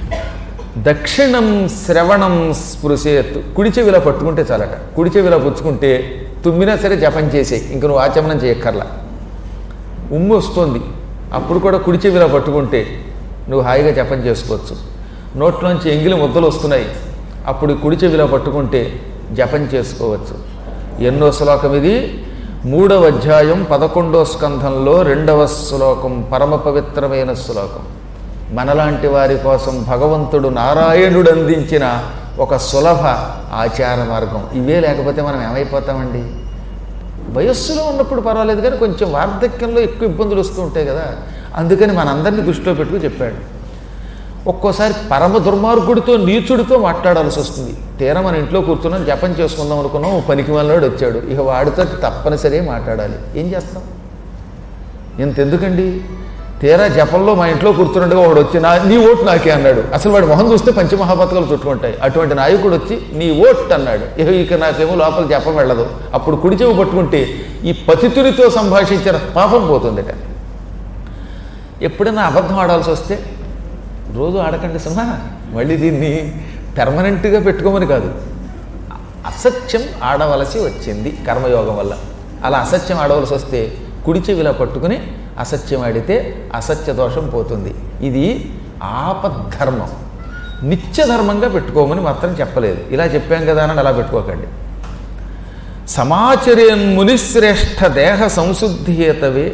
దక్షిణం శ్రవణం స్పృశేత్ కుడి చెవిలా పట్టుకుంటే చాలట కుడి చెవిలా పుచ్చుకుంటే తుమ్మినా సరే జపం చేసే ఇంక నువ్వు ఆచమనం చేయక్కర్లా ఉమ్ము వస్తుంది అప్పుడు కూడా కుడి చెవిలా పట్టుకుంటే నువ్వు హాయిగా జపం చేసుకోవచ్చు నోట్లోంచి ఎంగిలి ముద్దలు వస్తున్నాయి అప్పుడు కుడి చెవిలా పట్టుకుంటే జపం చేసుకోవచ్చు ఎన్నో శ్లోకం ఇది మూడవ అధ్యాయం పదకొండో స్కంధంలో రెండవ శ్లోకం పరమ పవిత్రమైన శ్లోకం మనలాంటి వారి కోసం భగవంతుడు నారాయణుడు అందించిన ఒక సులభ ఆచార మార్గం ఇవే లేకపోతే మనం ఏమైపోతామండి వయస్సులో ఉన్నప్పుడు పర్వాలేదు కానీ కొంచెం వార్ధక్యంలో ఎక్కువ ఇబ్బందులు వస్తూ ఉంటాయి కదా అందుకని మనందరినీ దృష్టిలో పెట్టుకు చెప్పాడు ఒక్కోసారి పరమ దుర్మార్గుడితో నీచుడితో మాట్లాడాల్సి వస్తుంది తీరా మన ఇంట్లో కూర్చున్నాం జపం చేసుకుందాం అనుకున్నాం ఓ పనికి వాళ్ళోడు వచ్చాడు ఇక వాడితో తప్పనిసరి మాట్లాడాలి ఏం చేస్తాం ఇంత ఎందుకండి తీరా జపంలో మా ఇంట్లో కూర్చున్నట్టుగా వాడు వచ్చి నా నీ ఓటు నాకే అన్నాడు అసలు వాడి మొహం చూస్తే పంచమహాపతకాలు చుట్టుకుంటాయి అటువంటి నాయకుడు వచ్చి నీ ఓట్ అన్నాడు ఇక ఇక నాకేమో లోపల జపం వెళ్ళదు అప్పుడు కుడి చెవి పట్టుకుంటే ఈ పతితుడితో సంభాషించిన పాపం పోతుందిట ఎప్పుడైనా అబద్ధం ఆడాల్సి వస్తే రోజు ఆడకండి సింహ మళ్ళీ దీన్ని పెర్మనెంట్గా పెట్టుకోమని కాదు అసత్యం ఆడవలసి వచ్చింది కర్మయోగం వల్ల అలా అసత్యం ఆడవలసి వస్తే కుడి చెవిలా పట్టుకుని అసత్యం ఆడితే అసత్య దోషం పోతుంది ఇది ఆపద్ధర్మం నిత్యధర్మంగా పెట్టుకోమని మాత్రం చెప్పలేదు ఇలా చెప్పాం కదా అని అలా పెట్టుకోకండి సమాచర్యన్ మునిశ్రేష్ఠ దేహ సంశుద్ధి హేతవే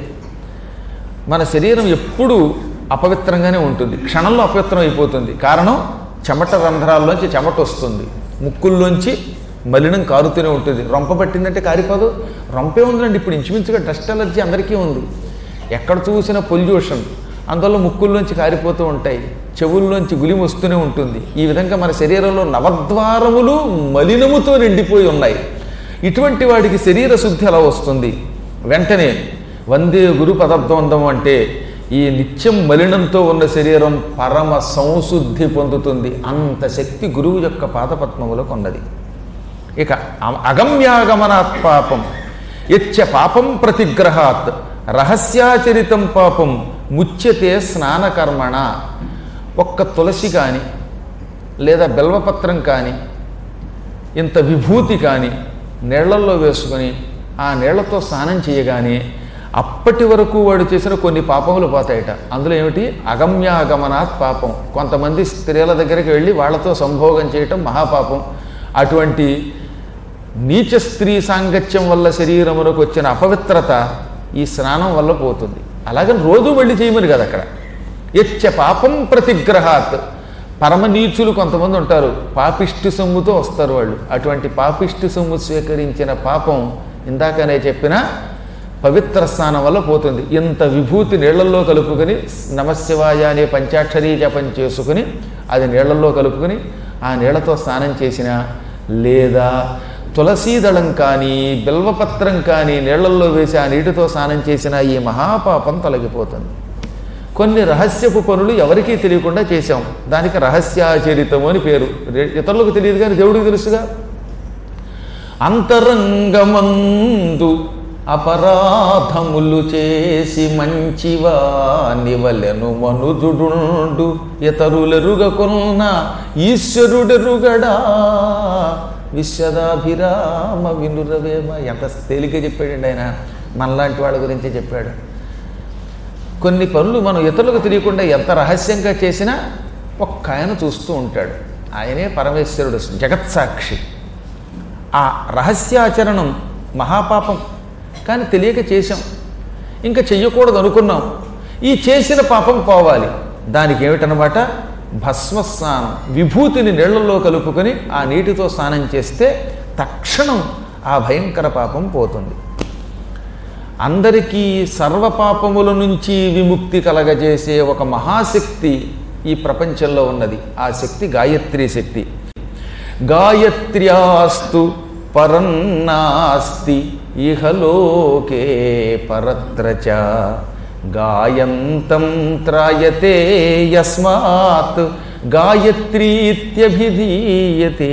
మన శరీరం ఎప్పుడూ అపవిత్రంగానే ఉంటుంది క్షణంలో అపవిత్రం అయిపోతుంది కారణం చెమట రంధ్రాల్లోంచి చెమట వస్తుంది ముక్కుల్లోంచి మలినం కారుతూనే ఉంటుంది రొంప పట్టిందంటే కారిపోదు రొంపే ఉందండి ఇప్పుడు ఇంచుమించుగా డస్ట్ అలర్జీ అందరికీ ఉంది ఎక్కడ చూసినా పొల్యూషన్ అందువల్ల ముక్కుల్లోంచి కారిపోతూ ఉంటాయి చెవుల్లోంచి గులిమి వస్తూనే ఉంటుంది ఈ విధంగా మన శరీరంలో నవద్వారములు మలినముతో నిండిపోయి ఉన్నాయి ఇటువంటి వాడికి శరీర శుద్ధి ఎలా వస్తుంది వెంటనే వందే గురు పదద్వందం అంటే ఈ నిత్యం మలినంతో ఉన్న శరీరం పరమ సంశుద్ధి పొందుతుంది అంత శక్తి గురువు యొక్క పాదపద్మములకు ఉన్నది ఇక అ- అగమ్యాగమనాత్ పాపం యచ్చ పాపం ప్రతిగ్రహాత్ రహస్యాచరితం పాపం ముచ్యతే స్నానకర్మణ ఒక్క తులసి కానీ లేదా బెల్వపత్రం కానీ ఇంత విభూతి కానీ నీళ్లల్లో వేసుకొని ఆ నీళ్లతో స్నానం చేయగానే అప్పటి వరకు వాడు చేసిన కొన్ని పాపములు పోతాయట అందులో ఏమిటి అగమ్యాగమనాత్ పాపం కొంతమంది స్త్రీల దగ్గరికి వెళ్ళి వాళ్ళతో సంభోగం చేయటం మహాపాపం అటువంటి నీచ స్త్రీ సాంగత్యం వల్ల శరీరమునకు వచ్చిన అపవిత్రత ఈ స్నానం వల్ల పోతుంది అలాగని రోజు వెళ్ళి చేయమని కదా అక్కడ యచ్చ పాపం ప్రతిగ్రహాత్ పరమ నీచులు కొంతమంది ఉంటారు పాపిష్టి సొమ్ముతో వస్తారు వాళ్ళు అటువంటి పాపిష్టి సొమ్ము స్వీకరించిన పాపం ఇందాకనే చెప్పిన పవిత్ర స్నానం వల్ల పోతుంది ఇంత విభూతి నీళ్లలో కలుపుకొని నమశివాయ అనే పంచాక్షరీ జపం చేసుకుని అది నీళ్లలో కలుపుకొని ఆ నీళ్లతో స్నానం చేసినా లేదా తులసీదళం కానీ బిల్వపత్రం కానీ నీళ్లల్లో వేసి ఆ నీటితో స్నానం చేసిన ఈ మహాపాపం తొలగిపోతుంది కొన్ని రహస్యపు పనులు ఎవరికీ తెలియకుండా చేశాం దానికి రహస్యాచరితము అని పేరు రే- ఇతరులకు తెలియదు కానీ దేవుడికి తెలుసుగా అంతరంగమందు అపరాధములు చేసి మంచివా నివలెను మనుజుడుండు ఇతరులెరుగకున్న ఈశ్వరుడెరుగడా విశ్వదాభిరామ వినురవేమ ఎంత తేలిక చెప్పాడండి ఆయన మనలాంటి వాళ్ళ గురించి చెప్పాడు కొన్ని పనులు మనం ఇతరులకు తెలియకుండా ఎంత రహస్యంగా చేసినా ఒక్క ఆయన చూస్తూ ఉంటాడు ఆయనే పరమేశ్వరుడు జగత్సాక్షి ఆ రహస్యాచరణం మహాపాపం కానీ తెలియక చేశాం ఇంకా చెయ్యకూడదు అనుకున్నాం ఈ చేసిన పాపం పోవాలి దానికి ఏమిటనమాట భస్మస్నానం విభూతిని నీళ్లలో కలుపుకొని ఆ నీటితో స్నానం చేస్తే తక్షణం ఆ భయంకర పాపం పోతుంది అందరికీ సర్వపాపముల నుంచి విముక్తి కలగజేసే ఒక మహాశక్తి ఈ ప్రపంచంలో ఉన్నది ఆ శక్తి గాయత్రి శక్తి గాయత్ర్యాస్తు పరన్నాస్తి ఇహలోకే పరత్ర చ గాయంతం త్రాయతే యస్మాత్ గాయత్రీత్యభిధీయతే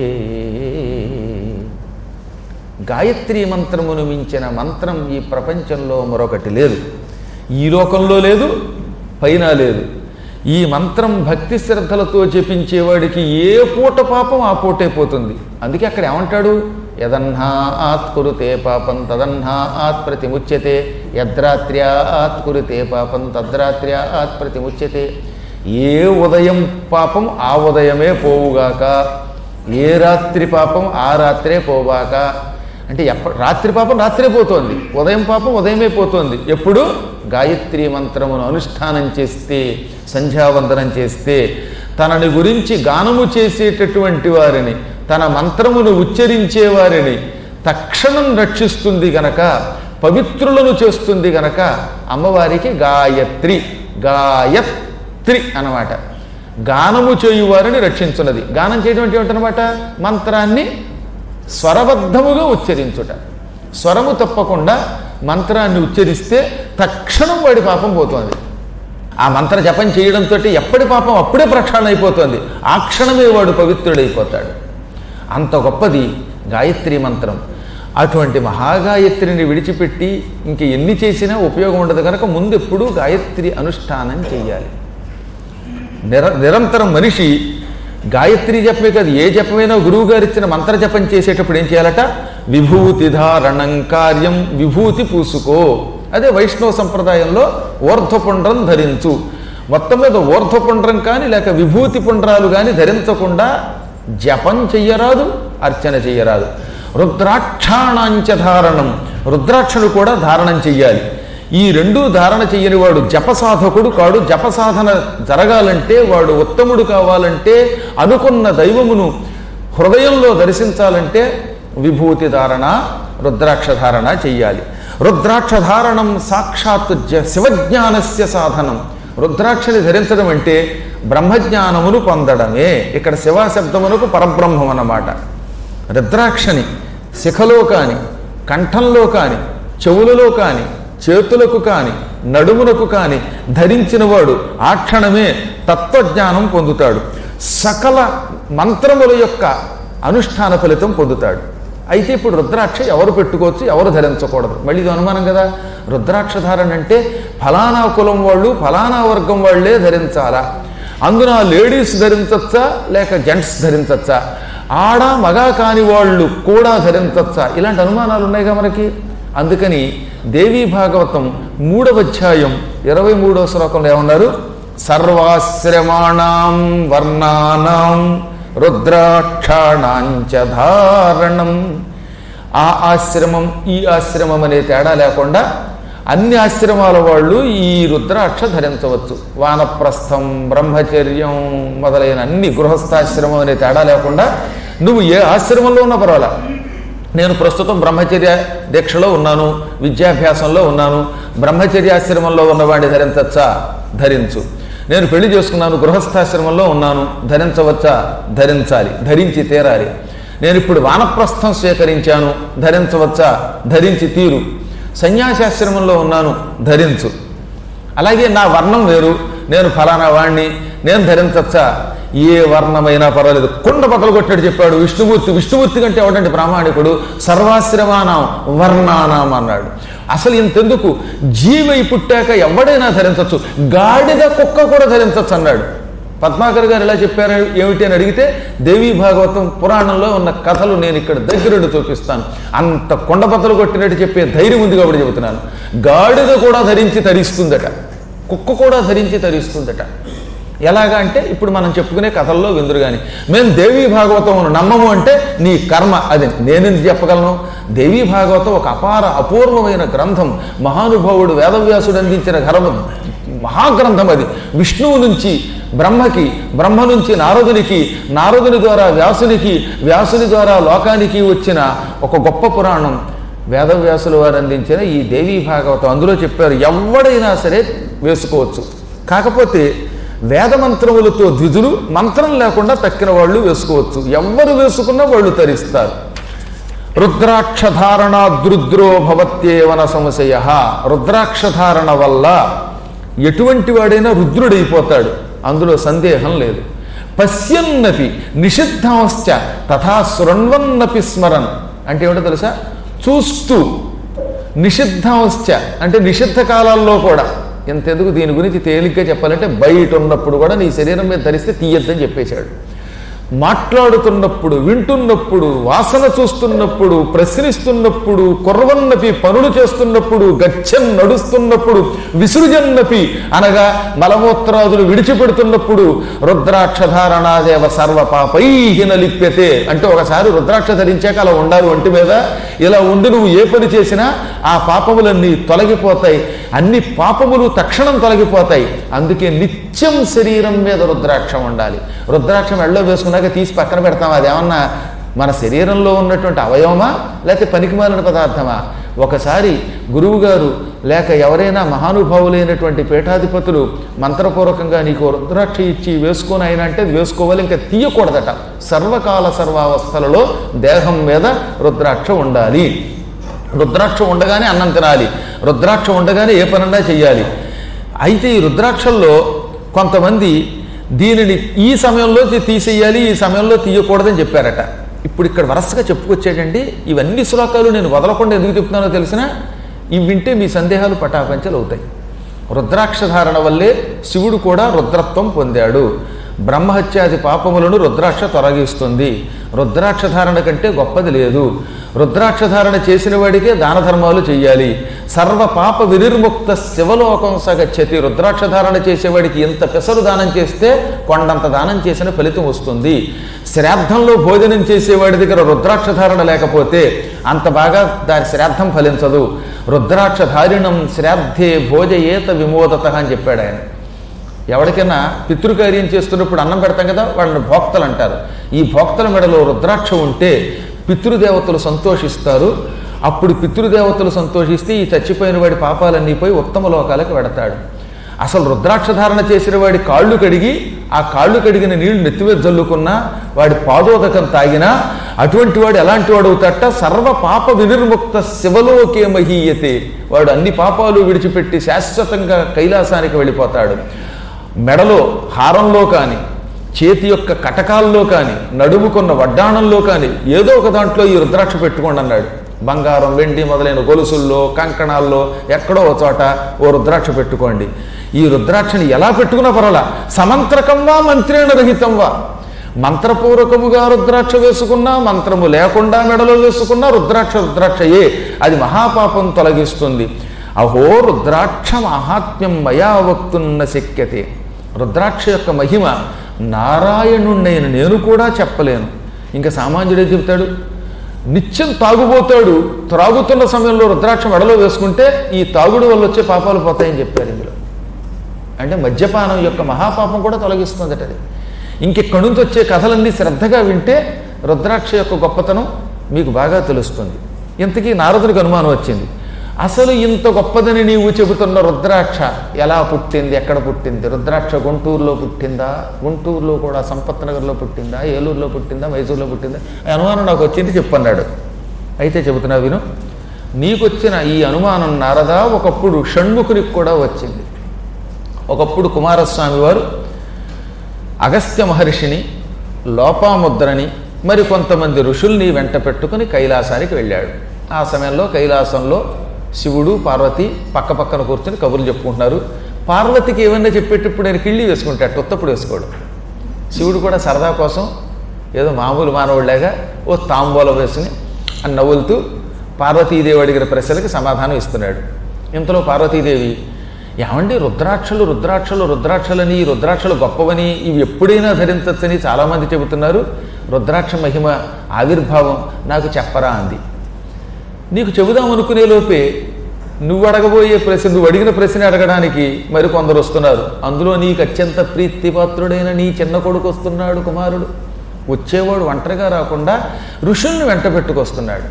గాయత్రి మంత్రమును మించిన మంత్రం ఈ ప్రపంచంలో మరొకటి లేదు ఈ లోకంలో లేదు పైన లేదు ఈ మంత్రం భక్తి శ్రద్ధలతో జపించేవాడికి ఏ పూట పాపం ఆ పూటే పోతుంది అందుకే అక్కడ ఏమంటాడు యదన్హా ఆత్ కురుతే పాపం తదన్హా ఆత్ ప్రతిముచ్యతే యద్రాత్ర్యా ఆత్ కురుతే పాపం తద్రాత్ర్యా ఆత్ ప్రతిముచ్యతే ఏ ఉదయం పాపం ఆ ఉదయమే పోవుగాక ఏ రాత్రి పాపం ఆ రాత్రే పోవాక అంటే ఎప్ప రాత్రి పాపం రాత్రే పోతోంది ఉదయం పాపం ఉదయమే పోతోంది ఎప్పుడు గాయత్రి మంత్రమును అనుష్ఠానం చేస్తే సంధ్యావందనం చేస్తే తనని గురించి గానము చేసేటటువంటి వారిని తన మంత్రమును ఉచ్చరించే వారిని తక్షణం రక్షిస్తుంది గనక పవిత్రులను చేస్తుంది గనక అమ్మవారికి గాయత్రి గాయత్రి అన్నమాట గానము చేయువారిని రక్షించున్నది గానం చేయడం అంటే ఏమిటనమాట మంత్రాన్ని స్వరబద్ధముగా ఉచ్చరించుట స్వరము తప్పకుండా మంత్రాన్ని ఉచ్చరిస్తే తక్షణం వాడి పాపం పోతుంది ఆ మంత్ర జపం చేయడంతో ఎప్పటి పాపం అప్పుడే ప్రక్షాళన అయిపోతుంది ఆ క్షణమే వాడు పవిత్రుడైపోతాడు అంత గొప్పది గాయత్రి మంత్రం అటువంటి మహాగాయత్రిని విడిచిపెట్టి ఇంక ఎన్ని చేసినా ఉపయోగం ఉండదు కనుక ముందు ఎప్పుడూ గాయత్రి అనుష్ఠానం చేయాలి నిర నిరంతరం మనిషి గాయత్రి జపమే కాదు ఏ జపమైనా గురువు గారు ఇచ్చిన మంత్ర జపం చేసేటప్పుడు ఏం చేయాలట విభూతి ధారణం కార్యం విభూతి పూసుకో అదే వైష్ణవ సంప్రదాయంలో ఊర్ధ్వపుండ్రం ధరించు మొత్తం మీద ఊర్ధ్వపుండ్రం కానీ లేక విభూతి పుండ్రాలు కానీ ధరించకుండా జపం చెయ్యరాదు అర్చన చెయ్యరాదు రుద్రాక్షాణాంచ ధారణం రుద్రాక్షను కూడా ధారణం చెయ్యాలి ఈ రెండూ ధారణ చెయ్యని వాడు జప సాధకుడు కాడు జప సాధన జరగాలంటే వాడు ఉత్తముడు కావాలంటే అనుకున్న దైవమును హృదయంలో దర్శించాలంటే విభూతి ధారణ రుద్రాక్ష ధారణ చెయ్యాలి రుద్రాక్ష ధారణం సాక్షాత్ జ శివజ్ఞానస్య సాధనం రుద్రాక్షని ధరించడం అంటే బ్రహ్మజ్ఞానమును పొందడమే ఇక్కడ శివ శబ్దమునకు పరబ్రహ్మం అన్నమాట రుద్రాక్షని శిఖలో కాని కంఠంలో కాని చెవులలో కాని చేతులకు కాని నడుమునకు కాని ధరించినవాడు ఆ క్షణమే తత్వజ్ఞానం పొందుతాడు సకల మంత్రముల యొక్క అనుష్ఠాన ఫలితం పొందుతాడు అయితే ఇప్పుడు రుద్రాక్ష ఎవరు పెట్టుకోవచ్చు ఎవరు ధరించకూడదు మళ్ళీ ఇది అనుమానం కదా రుద్రాక్ష ధారణ అంటే ఫలానా కులం వాళ్ళు ఫలానా వర్గం వాళ్ళే ధరించాలా అందున లేడీస్ ధరించచ్చా లేక జెంట్స్ ధరించచ్చా ఆడ మగ కాని వాళ్ళు కూడా ధరించచ్చా ఇలాంటి అనుమానాలు ఉన్నాయిగా మనకి అందుకని దేవీ భాగవతం మూడవ అధ్యాయం ఇరవై మూడవ శ్లోకంలో ఏమన్నారు సర్వాశ్రమాణం వర్ణానాం రుద్రాక్షాణాంచ ధారణం ఆ ఆశ్రమం ఈ ఆశ్రమం అనే తేడా లేకుండా అన్ని ఆశ్రమాల వాళ్ళు ఈ రుద్రాక్ష ధరించవచ్చు వానప్రస్థం బ్రహ్మచర్యం మొదలైన అన్ని గృహస్థాశ్రమం అనే తేడా లేకుండా నువ్వు ఏ ఆశ్రమంలో ఉన్నా పర్వాలా నేను ప్రస్తుతం బ్రహ్మచర్య దీక్షలో ఉన్నాను విద్యాభ్యాసంలో ఉన్నాను బ్రహ్మచర్యాశ్రమంలో ఉన్నవాడిని ధరించచ్చా ధరించు నేను పెళ్లి చేసుకున్నాను గృహస్థాశ్రమంలో ఉన్నాను ధరించవచ్చా ధరించాలి ధరించి తీరాలి నేను ఇప్పుడు వానప్రస్థం స్వీకరించాను ధరించవచ్చా ధరించి తీరు సన్యాసాశ్రమంలో ఉన్నాను ధరించు అలాగే నా వర్ణం వేరు నేను ఫలానా వాణ్ణి నేను ధరించచ్చా ఏ వర్ణమైనా పర్వాలేదు కుండ పక్కలు కొట్టాడు చెప్పాడు విష్ణుమూర్తి విష్ణుమూర్తి కంటే ఎవడంటే ప్రామాణికుడు సర్వాశ్రమానం వర్ణానాం అన్నాడు అసలు ఇంతెందుకు జీవై పుట్టాక ఎవడైనా ధరించవచ్చు గాడిద కుక్క కూడా ధరించవచ్చు అన్నాడు పద్మాకర్ గారు ఎలా చెప్పారు ఏమిటి అని అడిగితే దేవీ భాగవతం పురాణంలో ఉన్న కథలు నేను ఇక్కడ దగ్గరుండి చూపిస్తాను అంత కొండపతలు కొట్టినట్టు చెప్పే ధైర్యం ఉంది కాబట్టి చెబుతున్నాను గాడిద కూడా ధరించి తరిస్తుందట కుక్క కూడా ధరించి తరిస్తుందట ఎలాగా అంటే ఇప్పుడు మనం చెప్పుకునే కథల్లో విందురు కానీ మేము దేవీ భాగవతం నమ్మము అంటే నీ కర్మ అది నేనెందుకు చెప్పగలను దేవీ భాగవతం ఒక అపార అపూర్వమైన గ్రంథం మహానుభావుడు వేదవ్యాసుడు అందించిన ఘరమ మహాగ్రంథం అది విష్ణువు నుంచి బ్రహ్మకి బ్రహ్మ నుంచి నారదునికి నారదుని ద్వారా వ్యాసునికి వ్యాసుని ద్వారా లోకానికి వచ్చిన ఒక గొప్ప పురాణం వేదవ్యాసుల వారు అందించిన ఈ దేవీ భాగవతం అందులో చెప్పారు ఎవడైనా సరే వేసుకోవచ్చు కాకపోతే వేదమంత్రములతో ద్విజులు మంత్రం లేకుండా తక్కిన వాళ్ళు వేసుకోవచ్చు ఎవరు వేసుకున్నా వాళ్ళు తరిస్తారు రుద్రాక్ష ధారణ దృద్రో భవత్యేవన సంశయ రుద్రాక్ష ధారణ వల్ల ఎటువంటి వాడైనా రుద్రుడైపోతాడు అందులో సందేహం లేదు పశ్యన్నపి నిషిద్ధాంశ్చ తథా శృణ్వన్నపి స్మరన్ అంటే ఏమిటో తెలుసా చూస్తూ నిషిద్ధాంశ్చ అంటే నిషిద్ధ కాలాల్లో కూడా ఎంతెందుకు దీని గురించి తేలిగ్గా చెప్పాలంటే బయట ఉన్నప్పుడు కూడా నీ శరీరం మీద ధరిస్తే తీయద్దని చెప్పేశాడు మాట్లాడుతున్నప్పుడు వింటున్నప్పుడు వాసన చూస్తున్నప్పుడు ప్రశ్నిస్తున్నప్పుడు కుర్రవన్నపి పనులు చేస్తున్నప్పుడు గచ్చన్ నడుస్తున్నప్పుడు విసృజన్నపి అనగా మలమూత్రాదులు విడిచిపెడుతున్నప్పుడు రుద్రాక్షధారణాదేవ సర్వ పాపైహిన లిప్యతే అంటే ఒకసారి రుద్రాక్ష ధరించాక అలా ఉండాలి ఒంటి మీద ఇలా ఉండి నువ్వు ఏ పని చేసినా ఆ పాపములన్నీ తొలగిపోతాయి అన్ని పాపములు తక్షణం తొలగిపోతాయి అందుకే నిత్యం శరీరం మీద రుద్రాక్షం ఉండాలి రుద్రాక్షం ఎళ్ళో వేసుకున్నాక తీసి పక్కన పెడతాం అదేమన్నా మన శరీరంలో ఉన్నటువంటి అవయవమా లేకపోతే పనికిమాలిన పదార్థమా ఒకసారి గురువుగారు లేక ఎవరైనా మహానుభావులైనటువంటి పీఠాధిపతులు మంత్రపూర్వకంగా నీకు రుద్రాక్ష ఇచ్చి వేసుకొని అయినా అంటే అది వేసుకోవాలి ఇంకా తీయకూడదట సర్వకాల సర్వావస్థలలో దేహం మీద రుద్రాక్ష ఉండాలి రుద్రాక్ష ఉండగానే అన్నం తినాలి రుద్రాక్ష ఉండగానే ఏ పనన్నా చెయ్యాలి అయితే ఈ రుద్రాక్షల్లో కొంతమంది దీనిని ఈ సమయంలో తీ- తీసేయాలి ఈ సమయంలో తీయకూడదని చెప్పారట ఇప్పుడు ఇక్కడ వరుసగా చెప్పుకొచ్చేటండి ఇవన్నీ శ్లోకాలు నేను వదలకుండా ఎందుకు చెప్తున్నానో తెలిసినా ఇవి వింటే మీ సందేహాలు పటాపంచలు అవుతాయి రుద్రాక్ష ధారణ వల్లే శివుడు కూడా రుద్రత్వం పొందాడు బ్రహ్మహత్యాది పాపములను రుద్రాక్ష తొలగిస్తుంది రుద్రాక్ష ధారణ కంటే గొప్పది లేదు రుద్రాక్ష ధారణ చేసిన వాడికే దాన ధర్మాలు చెయ్యాలి సర్వ పాప వినిర్ముక్త శివలోకం సగచ్చతి రుద్రాక్ష ధారణ చేసేవాడికి ఎంత పెసరు దానం చేస్తే కొండంత దానం చేసిన ఫలితం వస్తుంది శ్రాద్ధంలో భోజనం చేసేవాడి దగ్గర రుద్రాక్ష ధారణ లేకపోతే అంత బాగా దాని శ్రాద్ధం ఫలించదు రుద్రాక్ష ధారిణం శ్రాద్ధే భోజయేత విమోదత అని చెప్పాడు ఆయన ఎవరికైనా పితృకార్యం చేస్తున్నప్పుడు అన్నం పెడతాం కదా వాళ్ళని భోక్తలు అంటారు ఈ భోక్తల మెడలో రుద్రాక్ష ఉంటే పితృదేవతలు సంతోషిస్తారు అప్పుడు పితృదేవతలు సంతోషిస్తే ఈ చచ్చిపోయిన వాడి పాపాలన్నీ పోయి ఉత్తమ లోకాలకు వెడతాడు అసలు రుద్రాక్ష ధారణ చేసిన వాడి కాళ్ళు కడిగి ఆ కాళ్ళు కడిగిన నీళ్లు నెత్తిమీద జల్లుకున్నా వాడి పాదోదకం తాగినా అటువంటి వాడు ఎలాంటి వాడు అవుతాట సర్వ పాప వినిర్ముక్త శివలోకే మహీయతే వాడు అన్ని పాపాలు విడిచిపెట్టి శాశ్వతంగా కైలాసానికి వెళ్ళిపోతాడు మెడలో హారంలో కానీ చేతి యొక్క కటకాల్లో కానీ నడుముకున్న వడ్డాణంలో కానీ ఏదో ఒక దాంట్లో ఈ రుద్రాక్ష పెట్టుకోండి అన్నాడు బంగారం వెండి మొదలైన గొలుసుల్లో కంకణాల్లో ఎక్కడో ఒక చోట ఓ రుద్రాక్ష పెట్టుకోండి ఈ రుద్రాక్షని ఎలా పెట్టుకున్నా పర్వాలా సమంత్రకంవా మంత్రేణ రహితంవా మంత్రపూర్వకముగా రుద్రాక్ష వేసుకున్నా మంత్రము లేకుండా మెడలో వేసుకున్నా రుద్రాక్ష రుద్రాక్షయే అది మహాపాపం తొలగిస్తుంది అహో రుద్రాక్ష మహాత్మ్యం మయా వక్తున్న శక్యతే రుద్రాక్ష యొక్క మహిమ నారాయణుణ్ణైన నేను కూడా చెప్పలేను ఇంకా సామాన్యుడే చెబుతాడు నిత్యం తాగుబోతాడు త్రాగుతున్న సమయంలో రుద్రాక్ష మెడలో వేసుకుంటే ఈ తాగుడు వల్ల వచ్చే పాపాలు పోతాయని చెప్పారు ఇందులో అంటే మద్యపానం యొక్క మహాపాపం కూడా తొలగిస్తుందట అది ఇంకెక్కడి నుంచి వచ్చే కథలన్నీ శ్రద్ధగా వింటే రుద్రాక్ష యొక్క గొప్పతనం మీకు బాగా తెలుస్తుంది ఇంతకీ నారదునికి అనుమానం వచ్చింది అసలు ఇంత గొప్పదని నీవు చెబుతున్న రుద్రాక్ష ఎలా పుట్టింది ఎక్కడ పుట్టింది రుద్రాక్ష గుంటూరులో పుట్టిందా గుంటూరులో కూడా సంపత్ నగర్లో పుట్టిందా ఏలూరులో పుట్టిందా మైసూరులో పుట్టిందా ఈ అనుమానం నాకు వచ్చింది చెప్పన్నాడు అయితే చెబుతున్నా విను నీకొచ్చిన ఈ అనుమానం నారదా ఒకప్పుడు షణ్ముఖునికి కూడా వచ్చింది ఒకప్పుడు కుమారస్వామి వారు అగస్త్య మహర్షిని లోపాముద్రని మరి కొంతమంది ఋషుల్ని వెంట పెట్టుకుని కైలాసానికి వెళ్ళాడు ఆ సమయంలో కైలాసంలో శివుడు పార్వతి పక్క పక్కన కూర్చొని కబుర్లు చెప్పుకుంటున్నారు పార్వతికి ఏమన్నా చెప్పేటప్పుడు ఆయన కిళ్ళి వేసుకుంటాడు ఉత్తప్పుడు వేసుకోడు శివుడు కూడా సరదా కోసం ఏదో మామూలు మానవుడిలాగా ఓ తాంబూలం వేసుకుని అని నవ్వులుతూ పార్వతీదేవి అడిగిన ప్రశ్నలకి సమాధానం ఇస్తున్నాడు ఇంతలో పార్వతీదేవి ఏమండి రుద్రాక్షలు రుద్రాక్షలు రుద్రాక్షలని ఈ రుద్రాక్షలు గొప్పవని ఇవి ఎప్పుడైనా ధరించవచ్చని చాలామంది చెబుతున్నారు రుద్రాక్ష మహిమ ఆవిర్భావం నాకు చెప్పరా అంది నీకు చెబుదాం అనుకునే లోపే నువ్వు అడగబోయే ప్రశ్న నువ్వు అడిగిన ప్రశ్న అడగడానికి మరి కొందరు వస్తున్నారు అందులో నీకు అత్యంత ప్రీతిపాత్రుడైన నీ చిన్న కొడుకు వస్తున్నాడు కుమారుడు వచ్చేవాడు ఒంటరిగా రాకుండా ఋషుల్ని వెంట పెట్టుకొస్తున్నాడు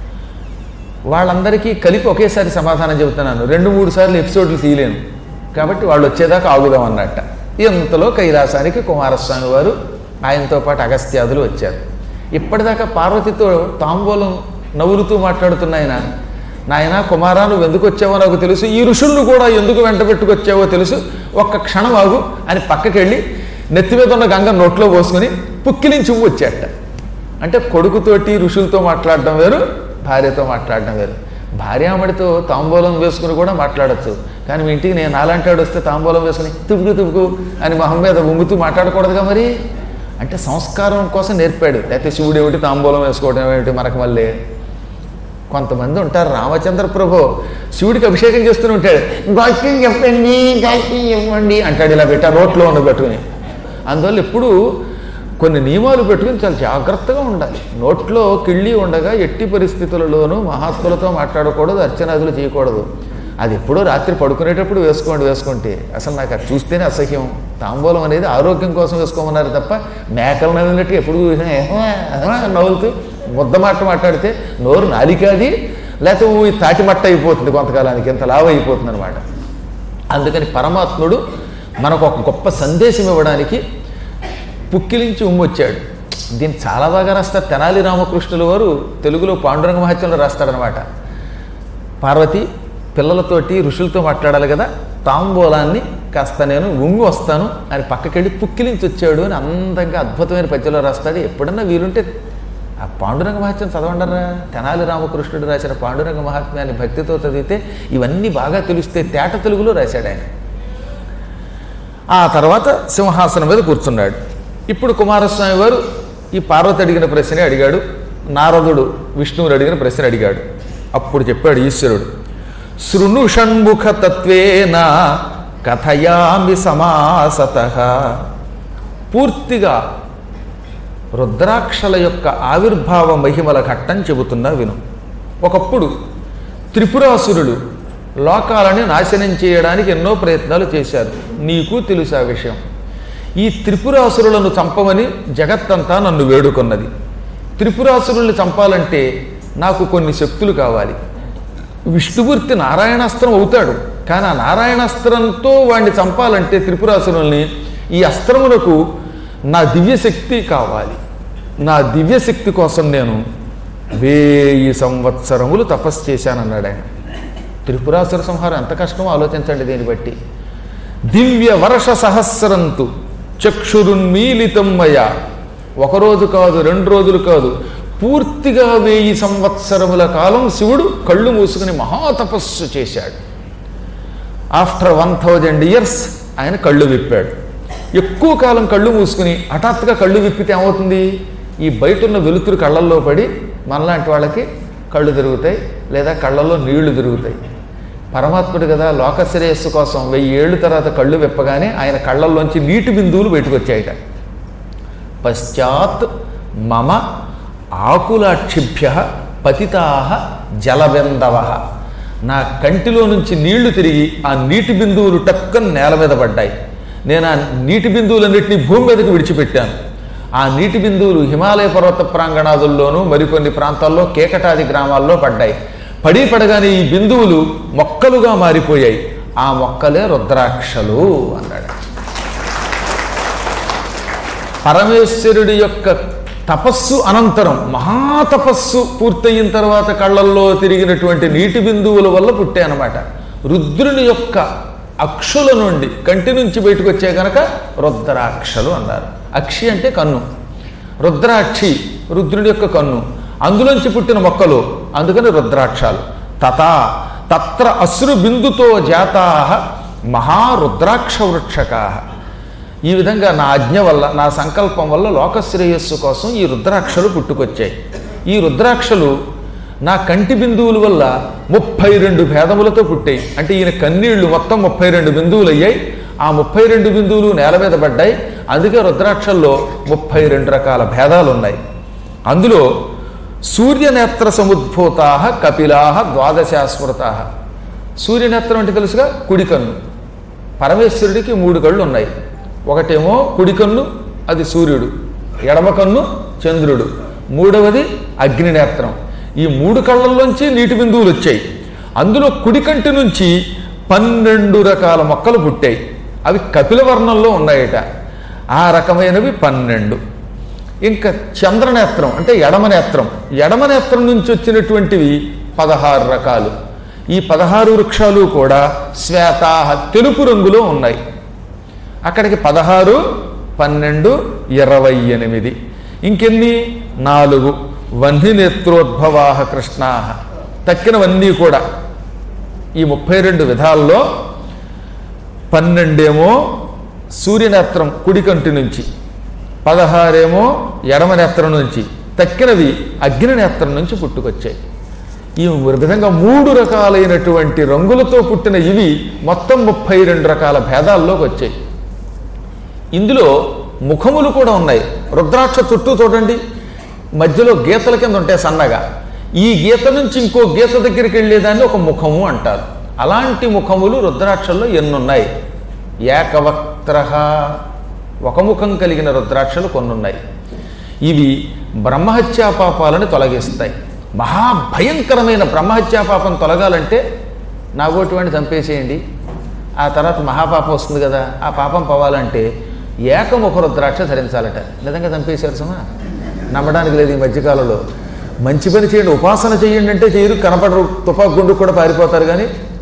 వాళ్ళందరికీ కలిపి ఒకేసారి సమాధానం చెబుతున్నాను రెండు మూడు సార్లు ఎపిసోడ్లు తీయలేను కాబట్టి వాళ్ళు వచ్చేదాకా ఆగుదాం అన్నట్ట ఇంతలో కైలాసానికి కుమారస్వామి వారు ఆయనతో పాటు అగస్త్యాదులు వచ్చారు ఇప్పటిదాకా పార్వతితో తాంబూలం నవ్వులుతూ మాట్లాడుతున్న ఆయన నాయన కుమారా నువ్వు ఎందుకు వచ్చావో నాకు తెలుసు ఈ ఋషులను కూడా ఎందుకు వెంట పెట్టుకొచ్చావో తెలుసు ఒక్క క్షణం ఆగు అని పక్కకెళ్ళి నెత్తి మీద ఉన్న గంగ నోట్లో పోసుకొని పుక్కిలించి వచ్చాట అంటే కొడుకుతోటి ఋషులతో మాట్లాడడం వేరు భార్యతో మాట్లాడడం వేరు భార్యామడితో తాంబూలం వేసుకుని కూడా మాట్లాడచ్చు కానీ మీ ఇంటికి నేను నాలంటాడు వస్తే తాంబూలం వేసుకుని తుపుకు తుపుకు అని మొహం మీద ఉంగుతూ మాట్లాడకూడదుగా మరి అంటే సంస్కారం కోసం నేర్పాడు లేకపోతే శివుడు ఏమిటి తాంబూలం వేసుకోవడం ఏమిటి మనకు మళ్ళీ కొంతమంది ఉంటారు రామచంద్ర ప్రభు శివుడికి అభిషేకం చేస్తూనే ఉంటాడు గాయత్రి చెప్పండి గాయత్రి చెప్పండి అంటాడు ఇలా పెట్టా రోట్లో ఉన్న పెట్టుకుని అందువల్ల ఎప్పుడు కొన్ని నియమాలు పెట్టుకుని చాలా జాగ్రత్తగా ఉండాలి నోట్లో కిళ్ళి ఉండగా ఎట్టి పరిస్థితులలోనూ మహాత్ములతో మాట్లాడకూడదు అర్చనాదులు చేయకూడదు అది ఎప్పుడో రాత్రి పడుకునేటప్పుడు వేసుకోండి వేసుకుంటే అసలు నాకు అది చూస్తేనే అసహ్యం తాంబూలం అనేది ఆరోగ్యం కోసం వేసుకోమన్నారు తప్ప మేకలు నవ్వినట్టు ఎప్పుడు చూసినా ఏహో, ఏహో అని నవ్వులుతూ ముద్ద మాట మాట్లాడితే నోరు నాలికాది లేకపోతే ఊ తాటి మట్ట అయిపోతుంది కొంతకాలానికి ఎంత లావు అయిపోతుంది అనమాట అందుకని పరమాత్ముడు మనకు ఒక గొప్ప సందేశం ఇవ్వడానికి పుక్కిలించి ఉమ్మొచ్చాడు దీన్ని చాలా బాగా రాస్తారు తెనాలి రామకృష్ణుల వారు తెలుగులో పాండురంగ మహత్యంలో రాస్తాడనమాట పార్వతి పిల్లలతోటి ఋషులతో మాట్లాడాలి కదా తాంబూలాన్ని కాస్త నేను ఉమ్మి వస్తాను అని పక్కకెళ్ళి పుక్కిలించి వచ్చాడు అని అందంగా అద్భుతమైన పద్యంలో రాస్తాడు ఎప్పుడన్నా వీలుంటే ఆ పాండురంగ మహాత్మ్యం చదవండరా తెనాలి రామకృష్ణుడు రాసిన పాండురంగ మహాత్మ్యాన్ని భక్తితో చదివితే ఇవన్నీ బాగా తెలిస్తే తేట తెలుగులో రాశాడు ఆయన ఆ తర్వాత సింహాసనం మీద కూర్చున్నాడు ఇప్పుడు కుమారస్వామి వారు ఈ పార్వతి అడిగిన ప్రశ్నే అడిగాడు నారదుడు విష్ణువుని అడిగిన ప్రశ్న అడిగాడు అప్పుడు చెప్పాడు ఈశ్వరుడు శృణు షణ్ముఖ తత్వేన కథయామి సమాసత పూర్తిగా రుద్రాక్షల యొక్క ఆవిర్భావ మహిమల ఘట్టం చెబుతున్నా విను ఒకప్పుడు త్రిపురాసురులు లోకాలని నాశనం చేయడానికి ఎన్నో ప్రయత్నాలు చేశారు నీకు తెలుసు ఆ విషయం ఈ త్రిపురాసురులను చంపమని జగత్తంతా నన్ను వేడుకొన్నది త్రిపురాసురుల్ని చంపాలంటే నాకు కొన్ని శక్తులు కావాలి విష్ణుమూర్తి నారాయణాస్త్రం అవుతాడు కానీ ఆ నారాయణాస్త్రంతో వాడిని చంపాలంటే త్రిపురాసురుల్ని ఈ అస్త్రములకు నా దివ్యశక్తి కావాలి నా దివ్యశక్తి కోసం నేను వేయి సంవత్సరములు తపస్సు చేశానన్నాడు ఆయన త్రిపురాసుర సంహారం ఎంత కష్టమో ఆలోచించండి దీన్ని బట్టి దివ్య వర్ష సహస్రంతు చక్షురున్మీలితం మయ ఒకరోజు కాదు రెండు రోజులు కాదు పూర్తిగా వెయ్యి సంవత్సరముల కాలం శివుడు కళ్ళు మూసుకుని మహాతపస్సు చేశాడు ఆఫ్టర్ వన్ థౌజండ్ ఇయర్స్ ఆయన కళ్ళు విప్పాడు ఎక్కువ కాలం కళ్ళు మూసుకుని హఠాత్తుగా కళ్ళు విప్పితే ఏమవుతుంది ఈ బయట ఉన్న వెలుతురు కళ్ళల్లో పడి మనలాంటి వాళ్ళకి కళ్ళు తిరుగుతాయి లేదా కళ్ళల్లో నీళ్లు తిరుగుతాయి పరమాత్ముడు కదా లోక శ్రేయస్సు కోసం వెయ్యి ఏళ్ళ తర్వాత కళ్ళు విప్పగానే ఆయన కళ్ళల్లోంచి నీటి బిందువులు బయటకు వచ్చాయట పశ్చాత్ మమ ఆకులాక్షిభ్య పతితా జలబిందవ నా కంటిలో నుంచి నీళ్లు తిరిగి ఆ నీటి బిందువులు టక్కన నేల మీద పడ్డాయి నేను ఆ నీటి బిందువులన్నింటినీ భూమి మీదకి విడిచిపెట్టాను ఆ నీటి బిందువులు హిమాలయ పర్వత ప్రాంగణాదుల్లోనూ మరికొన్ని ప్రాంతాల్లో కేకటాది గ్రామాల్లో పడ్డాయి పడి పడగానే ఈ బిందువులు మొక్కలుగా మారిపోయాయి ఆ మొక్కలే రుద్రాక్షలు అన్నాడు పరమేశ్వరుడి యొక్క తపస్సు అనంతరం మహాతపస్సు పూర్తయిన తర్వాత కళ్ళల్లో తిరిగినటువంటి నీటి బిందువుల వల్ల పుట్టాయన్నమాట రుద్రుని యొక్క అక్షుల నుండి కంటి నుంచి బయటకు వచ్చే గనక రుద్రాక్షలు అన్నారు అక్షి అంటే కన్ను రుద్రాక్షి రుద్రుడి యొక్క కన్ను అందులోంచి పుట్టిన మొక్కలు అందుకని రుద్రాక్షాలు తథా తత్ర అశ్రు బిందుతో జాతా మహారుద్రాక్ష వృక్షకా ఈ విధంగా నా ఆజ్ఞ వల్ల నా సంకల్పం వల్ల లోకశ్రేయస్సు కోసం ఈ రుద్రాక్షలు పుట్టుకొచ్చాయి ఈ రుద్రాక్షలు నా కంటి బిందువుల వల్ల ముప్పై రెండు భేదములతో పుట్టాయి అంటే ఈయన కన్నీళ్లు మొత్తం ముప్పై రెండు బిందువులు అయ్యాయి ఆ ముప్పై రెండు బిందువులు నేల మీద పడ్డాయి అందుకే రుద్రాక్షల్లో ముప్పై రెండు రకాల భేదాలు ఉన్నాయి అందులో సూర్యనేత్ర సముద్భూతా కపిలా ద్వాదశాస్మృతా సూర్యనేత్రం అంటే తెలుసుగా కుడి కన్ను పరమేశ్వరుడికి మూడు కళ్ళు ఉన్నాయి ఒకటేమో కుడి కన్ను అది సూర్యుడు ఎడమ కన్ను చంద్రుడు మూడవది అగ్నినేత్రం ఈ మూడు కళ్ళల్లోంచి నీటి బిందువులు వచ్చాయి అందులో కుడి కంటి నుంచి పన్నెండు రకాల మొక్కలు పుట్టాయి అవి కపిల వర్ణంలో ఉన్నాయట ఆ రకమైనవి పన్నెండు ఇంకా చంద్రనేత్రం అంటే ఎడమ నేత్రం ఎడమ నేత్రం నుంచి వచ్చినటువంటివి పదహారు రకాలు ఈ పదహారు వృక్షాలు కూడా శ్వేతాహ తెలుపు రంగులో ఉన్నాయి అక్కడికి పదహారు పన్నెండు ఇరవై ఎనిమిది ఇంకెన్ని నాలుగు వన్హి నేత్రోద్భవాహ కృష్ణాహ తక్కినవన్నీ కూడా ఈ ముప్పై రెండు విధాల్లో పన్నెండేమో సూర్యనేత్రం కుడి కంటి నుంచి పదహారేమో ఎడమ నేత్రం నుంచి తక్కినవి అగ్ని నేత్రం నుంచి పుట్టుకొచ్చాయి ఈ విధంగా మూడు రకాలైనటువంటి రంగులతో పుట్టిన ఇవి మొత్తం ముప్పై రెండు రకాల భేదాల్లోకి వచ్చాయి ఇందులో ముఖములు కూడా ఉన్నాయి రుద్రాక్ష చుట్టూ చూడండి మధ్యలో గీతల కింద ఉంటాయి సన్నగా ఈ గీత నుంచి ఇంకో గీత దగ్గరికి వెళ్ళేదాన్ని ఒక ముఖము అంటారు అలాంటి ముఖములు రుద్రాక్షల్లో ఎన్నున్నాయి ఏకవక్త్ర ఒక ముఖం కలిగిన రుద్రాక్షలు కొన్నున్నాయి ఇవి బ్రహ్మహత్యా పాపాలను తొలగిస్తాయి మహాభయంకరమైన బ్రహ్మహత్యా పాపం తొలగాలంటే నాగోటివాడిని చంపేసేయండి ఆ తర్వాత మహాపాపం వస్తుంది కదా ఆ పాపం పోవాలంటే ఏకముఖ రుద్రాక్ష ధరించాలట నిజంగా చంపేశారు సుమా నమ్మడానికి లేదు ఈ మధ్యకాలంలో మంచి పని చేయండి ఉపాసన చేయండి అంటే చేయరు కనపడరు తుపాకు గుండు కూడా పారిపోతారు కానీ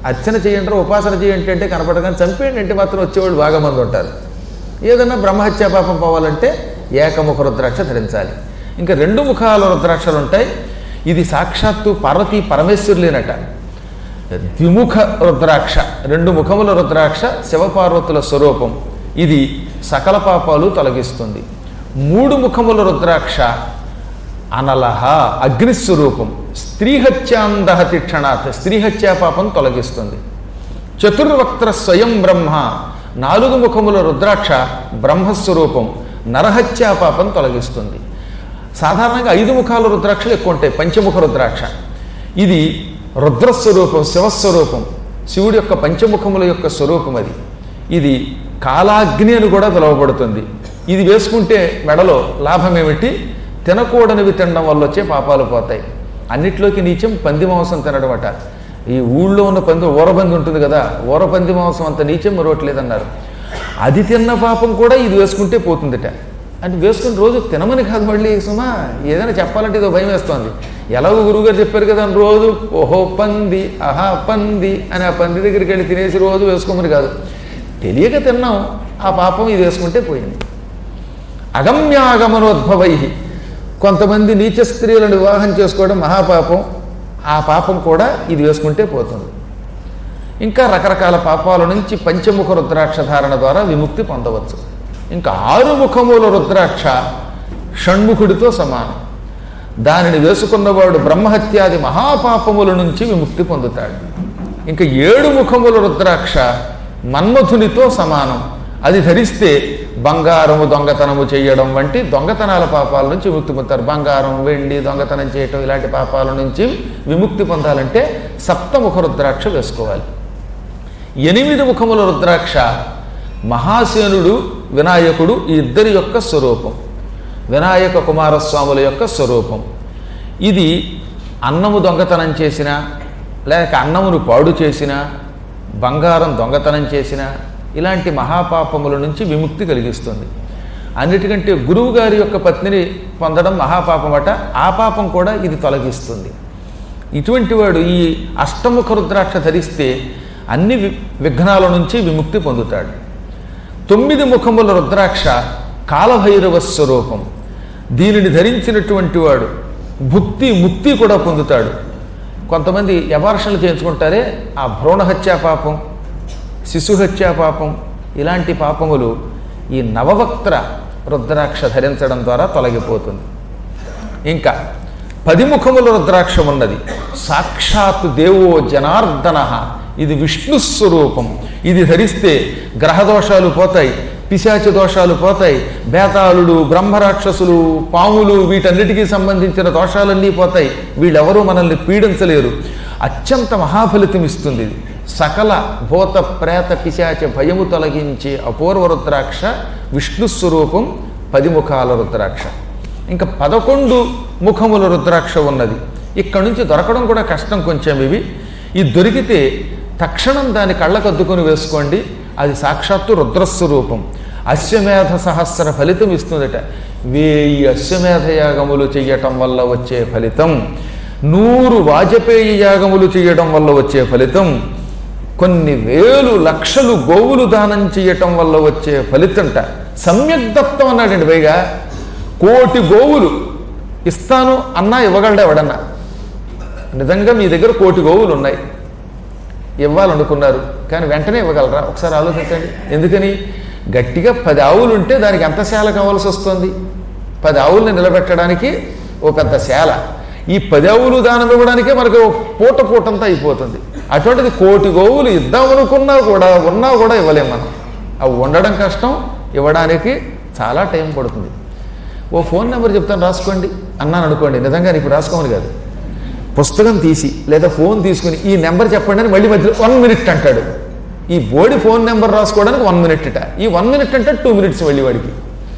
అర్చన చేయండి ఉపాసన చేయండి అంటే కనపడగానే చంపేయండి అంటే మాత్రం వచ్చేవాళ్ళు బాగా మంది ఉంటారు ఏదన్నా బ్రహ్మహత్యా పాపం పోవాలంటే ఏకముఖ రుద్రాక్ష ధరించాలి ఇంకా రెండు ముఖాల రుద్రాక్షలు ఉంటాయి ఇది సాక్షాత్తు పార్వతీ పరమేశ్వరులేనట ద్విముఖ రుద్రాక్ష రెండు ముఖముల రుద్రాక్ష శివపార్వతుల స్వరూపం ఇది సకల పాపాలు తొలగిస్తుంది మూడు ముఖముల రుద్రాక్ష అనలహ అగ్నిస్వరూపం స్త్రీహత్యాందహతి క్షణాత్ స్త్రీహత్యా పాపం తొలగిస్తుంది చతుర్వక్త్ర స్వయం బ్రహ్మ నాలుగు ముఖముల రుద్రాక్ష బ్రహ్మస్వరూపం నరహత్యా పాపం తొలగిస్తుంది సాధారణంగా ఐదు ముఖాల రుద్రాక్షలు ఎక్కువ ఉంటాయి పంచముఖ రుద్రాక్ష ఇది రుద్రస్వరూపం శివస్వరూపం శివుడి యొక్క పంచముఖముల యొక్క స్వరూపం అది ఇది కాలాగ్ని అని కూడా పిలువబడుతుంది ఇది వేసుకుంటే మెడలో లాభం ఏమిటి తినకూడనివి తినడం వల్ల వచ్చే పాపాలు పోతాయి అన్నిట్లోకి నీచం పంది మాంసం తినడం అట ఈ ఊళ్ళో ఉన్న పంది ఊరబంది ఉంటుంది కదా ఊరపంది మాంసం అంత నీచం మరొకట్లేదన్నారు అది తిన్న పాపం కూడా ఇది వేసుకుంటే పోతుందిట అంటే వేసుకుని రోజు తినమని కాదు మళ్ళీ సుమా ఏదైనా చెప్పాలంటే ఇదో భయం వేస్తోంది ఎలాగో గురువుగారు చెప్పారు కదా అని రోజు ఓహో పంది ఆహా పంది అని ఆ పంది దగ్గరికి వెళ్ళి తినేసి రోజు వేసుకోమని కాదు తెలియక తిన్నాం ఆ పాపం ఇది వేసుకుంటే పోయింది అగమ్యాగమనోద్భవై కొంతమంది నీచ స్త్రీలను వివాహం చేసుకోవడం మహాపాపం ఆ పాపం కూడా ఇది వేసుకుంటే పోతుంది ఇంకా రకరకాల పాపాల నుంచి పంచముఖ రుద్రాక్ష ధారణ ద్వారా విముక్తి పొందవచ్చు ఇంకా ఆరు ముఖముల రుద్రాక్ష షణ్ముఖుడితో సమానం దానిని వేసుకున్నవాడు బ్రహ్మహత్యాది మహాపాపముల నుంచి విముక్తి పొందుతాడు ఇంకా ఏడు ముఖముల రుద్రాక్ష మన్మథునితో సమానం అది ధరిస్తే బంగారము దొంగతనము చేయడం వంటి దొంగతనాల పాపాల నుంచి విముక్తి పొందుతారు బంగారం వెండి దొంగతనం చేయటం ఇలాంటి పాపాల నుంచి విముక్తి పొందాలంటే సప్తముఖ రుద్రాక్ష వేసుకోవాలి ఎనిమిది ముఖముల రుద్రాక్ష మహాసేనుడు వినాయకుడు ఈ ఇద్దరి యొక్క స్వరూపం వినాయక కుమారస్వాముల యొక్క స్వరూపం ఇది అన్నము దొంగతనం చేసిన లేక అన్నమును పాడు చేసిన బంగారం దొంగతనం చేసిన ఇలాంటి మహాపాపముల నుంచి విముక్తి కలిగిస్తుంది అన్నిటికంటే గురువు గారి యొక్క పత్నిని పొందడం మహాపాపమట ఆ పాపం కూడా ఇది తొలగిస్తుంది ఇటువంటి వాడు ఈ అష్టముఖ రుద్రాక్ష ధరిస్తే అన్ని వి- విఘ్నాల నుంచి విముక్తి పొందుతాడు తొమ్మిది ముఖముల రుద్రాక్ష కాలభైరవ స్వరూపం దీనిని ధరించినటువంటి వాడు భుక్తి ముక్తి కూడా పొందుతాడు కొంతమంది యభార్షణలు చేయించుకుంటారే ఆ భ్రూణహత్యా పాపం శిశుహత్యా పాపం ఇలాంటి పాపములు ఈ నవవక్త్ర రుద్రాక్ష ధరించడం ద్వారా తొలగిపోతుంది ఇంకా పదిముఖముల రుద్రాక్షం ఉన్నది సాక్షాత్ దేవో జనార్దన ఇది విష్ణు స్వరూపం ఇది ధరిస్తే గ్రహదోషాలు పోతాయి పిశాచ దోషాలు పోతాయి బేతాళుడు బ్రహ్మరాక్షసులు పాములు వీటన్నిటికీ సంబంధించిన దోషాలన్నీ పోతాయి వీళ్ళెవరూ మనల్ని పీడించలేరు అత్యంత మహాఫలితం ఇస్తుంది ఇది సకల భూత ప్రేత పిశాచ భయము తొలగించే అపూర్వ రుద్రాక్ష విష్ణు స్వరూపం పది ముఖాల రుద్రాక్ష ఇంకా పదకొండు ముఖముల రుద్రాక్ష ఉన్నది ఇక్కడ నుంచి దొరకడం కూడా కష్టం కొంచెం ఇవి ఇది దొరికితే తక్షణం దాని కళ్ళకద్దుకొని వేసుకోండి అది సాక్షాత్తు రుద్రస్వరూపం అశ్వమేధ సహస్ర ఫలితం ఇస్తుందట వేయి అశ్వమేధ యాగములు చెయ్యటం వల్ల వచ్చే ఫలితం నూరు వాజపేయి యాగములు చేయడం వల్ల వచ్చే ఫలితం కొన్ని వేలు లక్షలు గోవులు దానం చేయటం వల్ల వచ్చే ఫలితంట సమ్యక్ దత్తం అన్నాడండి పైగా కోటి గోవులు ఇస్తాను అన్నా ఇవ్వగలడా ఎవడన్నా నిజంగా మీ దగ్గర కోటి గోవులు ఉన్నాయి ఇవ్వాలనుకున్నారు కానీ వెంటనే ఇవ్వగలరా ఒకసారి ఆలోచించండి ఎందుకని గట్టిగా పది ఆవులు ఉంటే దానికి ఎంత శాల కావాల్సి వస్తుంది పది ఆవుల్ని నిలబెట్టడానికి ఓ పెద్ద శాల ఈ పది ఆవులు దానం ఇవ్వడానికే మనకు ఓ పూట పూటంతా అయిపోతుంది అటువంటిది కోటి గోవులు ఇద్దామనుకున్నా కూడా ఉన్నా కూడా ఇవ్వలేం మనం అవి ఉండడం కష్టం ఇవ్వడానికి చాలా టైం పడుతుంది ఓ ఫోన్ నెంబర్ చెప్తాను రాసుకోండి అన్నాను అనుకోండి నిజంగా ఇప్పుడు రాసుకోమని కాదు పుస్తకం తీసి లేదా ఫోన్ తీసుకుని ఈ నెంబర్ చెప్పండి అని మళ్ళీ మధ్యలో వన్ మినిట్ అంటాడు ఈ బోడి ఫోన్ నెంబర్ రాసుకోవడానికి వన్ మినిట్ ఇట ఈ వన్ మినిట్ అంటే టూ మినిట్స్ మళ్ళీ వాడికి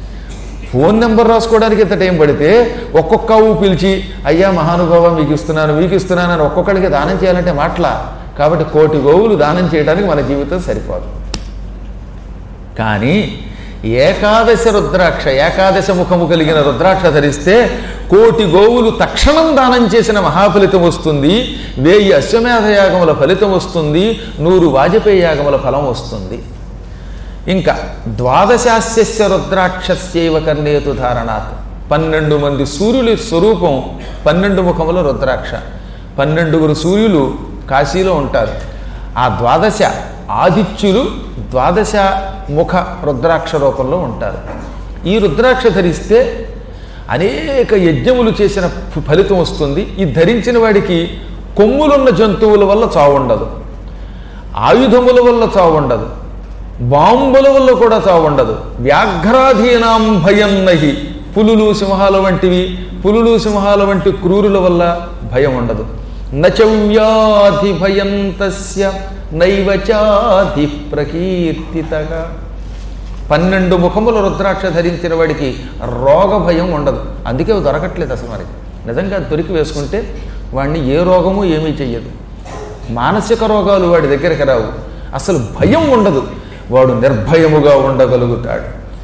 ఫోన్ నెంబర్ రాసుకోవడానికి ఇంత టైం పడితే ఒక్కొక్క ఊ పిలిచి అయ్యా మహానుభావ మీకు ఇస్తున్నాను మీకు ఇస్తున్నాను అని ఒక్కొక్కడికి దానం చేయాలంటే మాటలా కాబట్టి కోటి గోవులు దానం చేయడానికి మన జీవితం సరిపోదు కానీ ఏకాదశ రుద్రాక్ష ఏకాదశ ముఖము కలిగిన రుద్రాక్ష ధరిస్తే కోటి గోవులు తక్షణం దానం చేసిన మహాఫలితం వస్తుంది వేయి అశ్వమేధ యాగముల ఫలితం వస్తుంది నూరు వాజపేయి యాగముల ఫలం వస్తుంది ఇంకా ద్వాదశాస్య రుద్రాక్షస్యైవ కర్ణేతు ధారణాత్ పన్నెండు మంది సూర్యుల స్వరూపం పన్నెండు ముఖముల రుద్రాక్ష పన్నెండుగురు సూర్యులు కాశీలో ఉంటారు ఆ ద్వాదశ ఆదిత్యులు ద్వాదశ ముఖ రుద్రాక్ష రూపంలో ఉంటారు ఈ రుద్రాక్ష ధరిస్తే అనేక యజ్ఞములు చేసిన ఫ- ఫలితం వస్తుంది ఈ ధరించిన వాడికి కొమ్ములున్న జంతువుల వల్ల చావు ఉండదు ఆయుధముల వల్ల చావు ఉండదు బాంబుల వల్ల కూడా చావు ఉండదు వ్యాఘ్రాధీనాం భయం నహి పులులు సింహాల వంటివి పులులు సింహాల వంటి క్రూరుల వల్ల భయం ఉండదు నచ వ్యాధి భయం తస్య నైవచాధి ప్రకీర్తితగా పన్నెండు ముఖముల రుద్రాక్ష ధరించిన వాడికి రోగ భయం ఉండదు అందుకే అవి దొరకట్లేదు అసలు మరి నిజంగా అది దొరికి వేసుకుంటే వాడిని ఏ రోగము ఏమీ చెయ్యదు మానసిక రోగాలు వాడి దగ్గరికి రావు అసలు భయం ఉండదు వాడు నిర్భయముగా ఉండగలుగుతాడు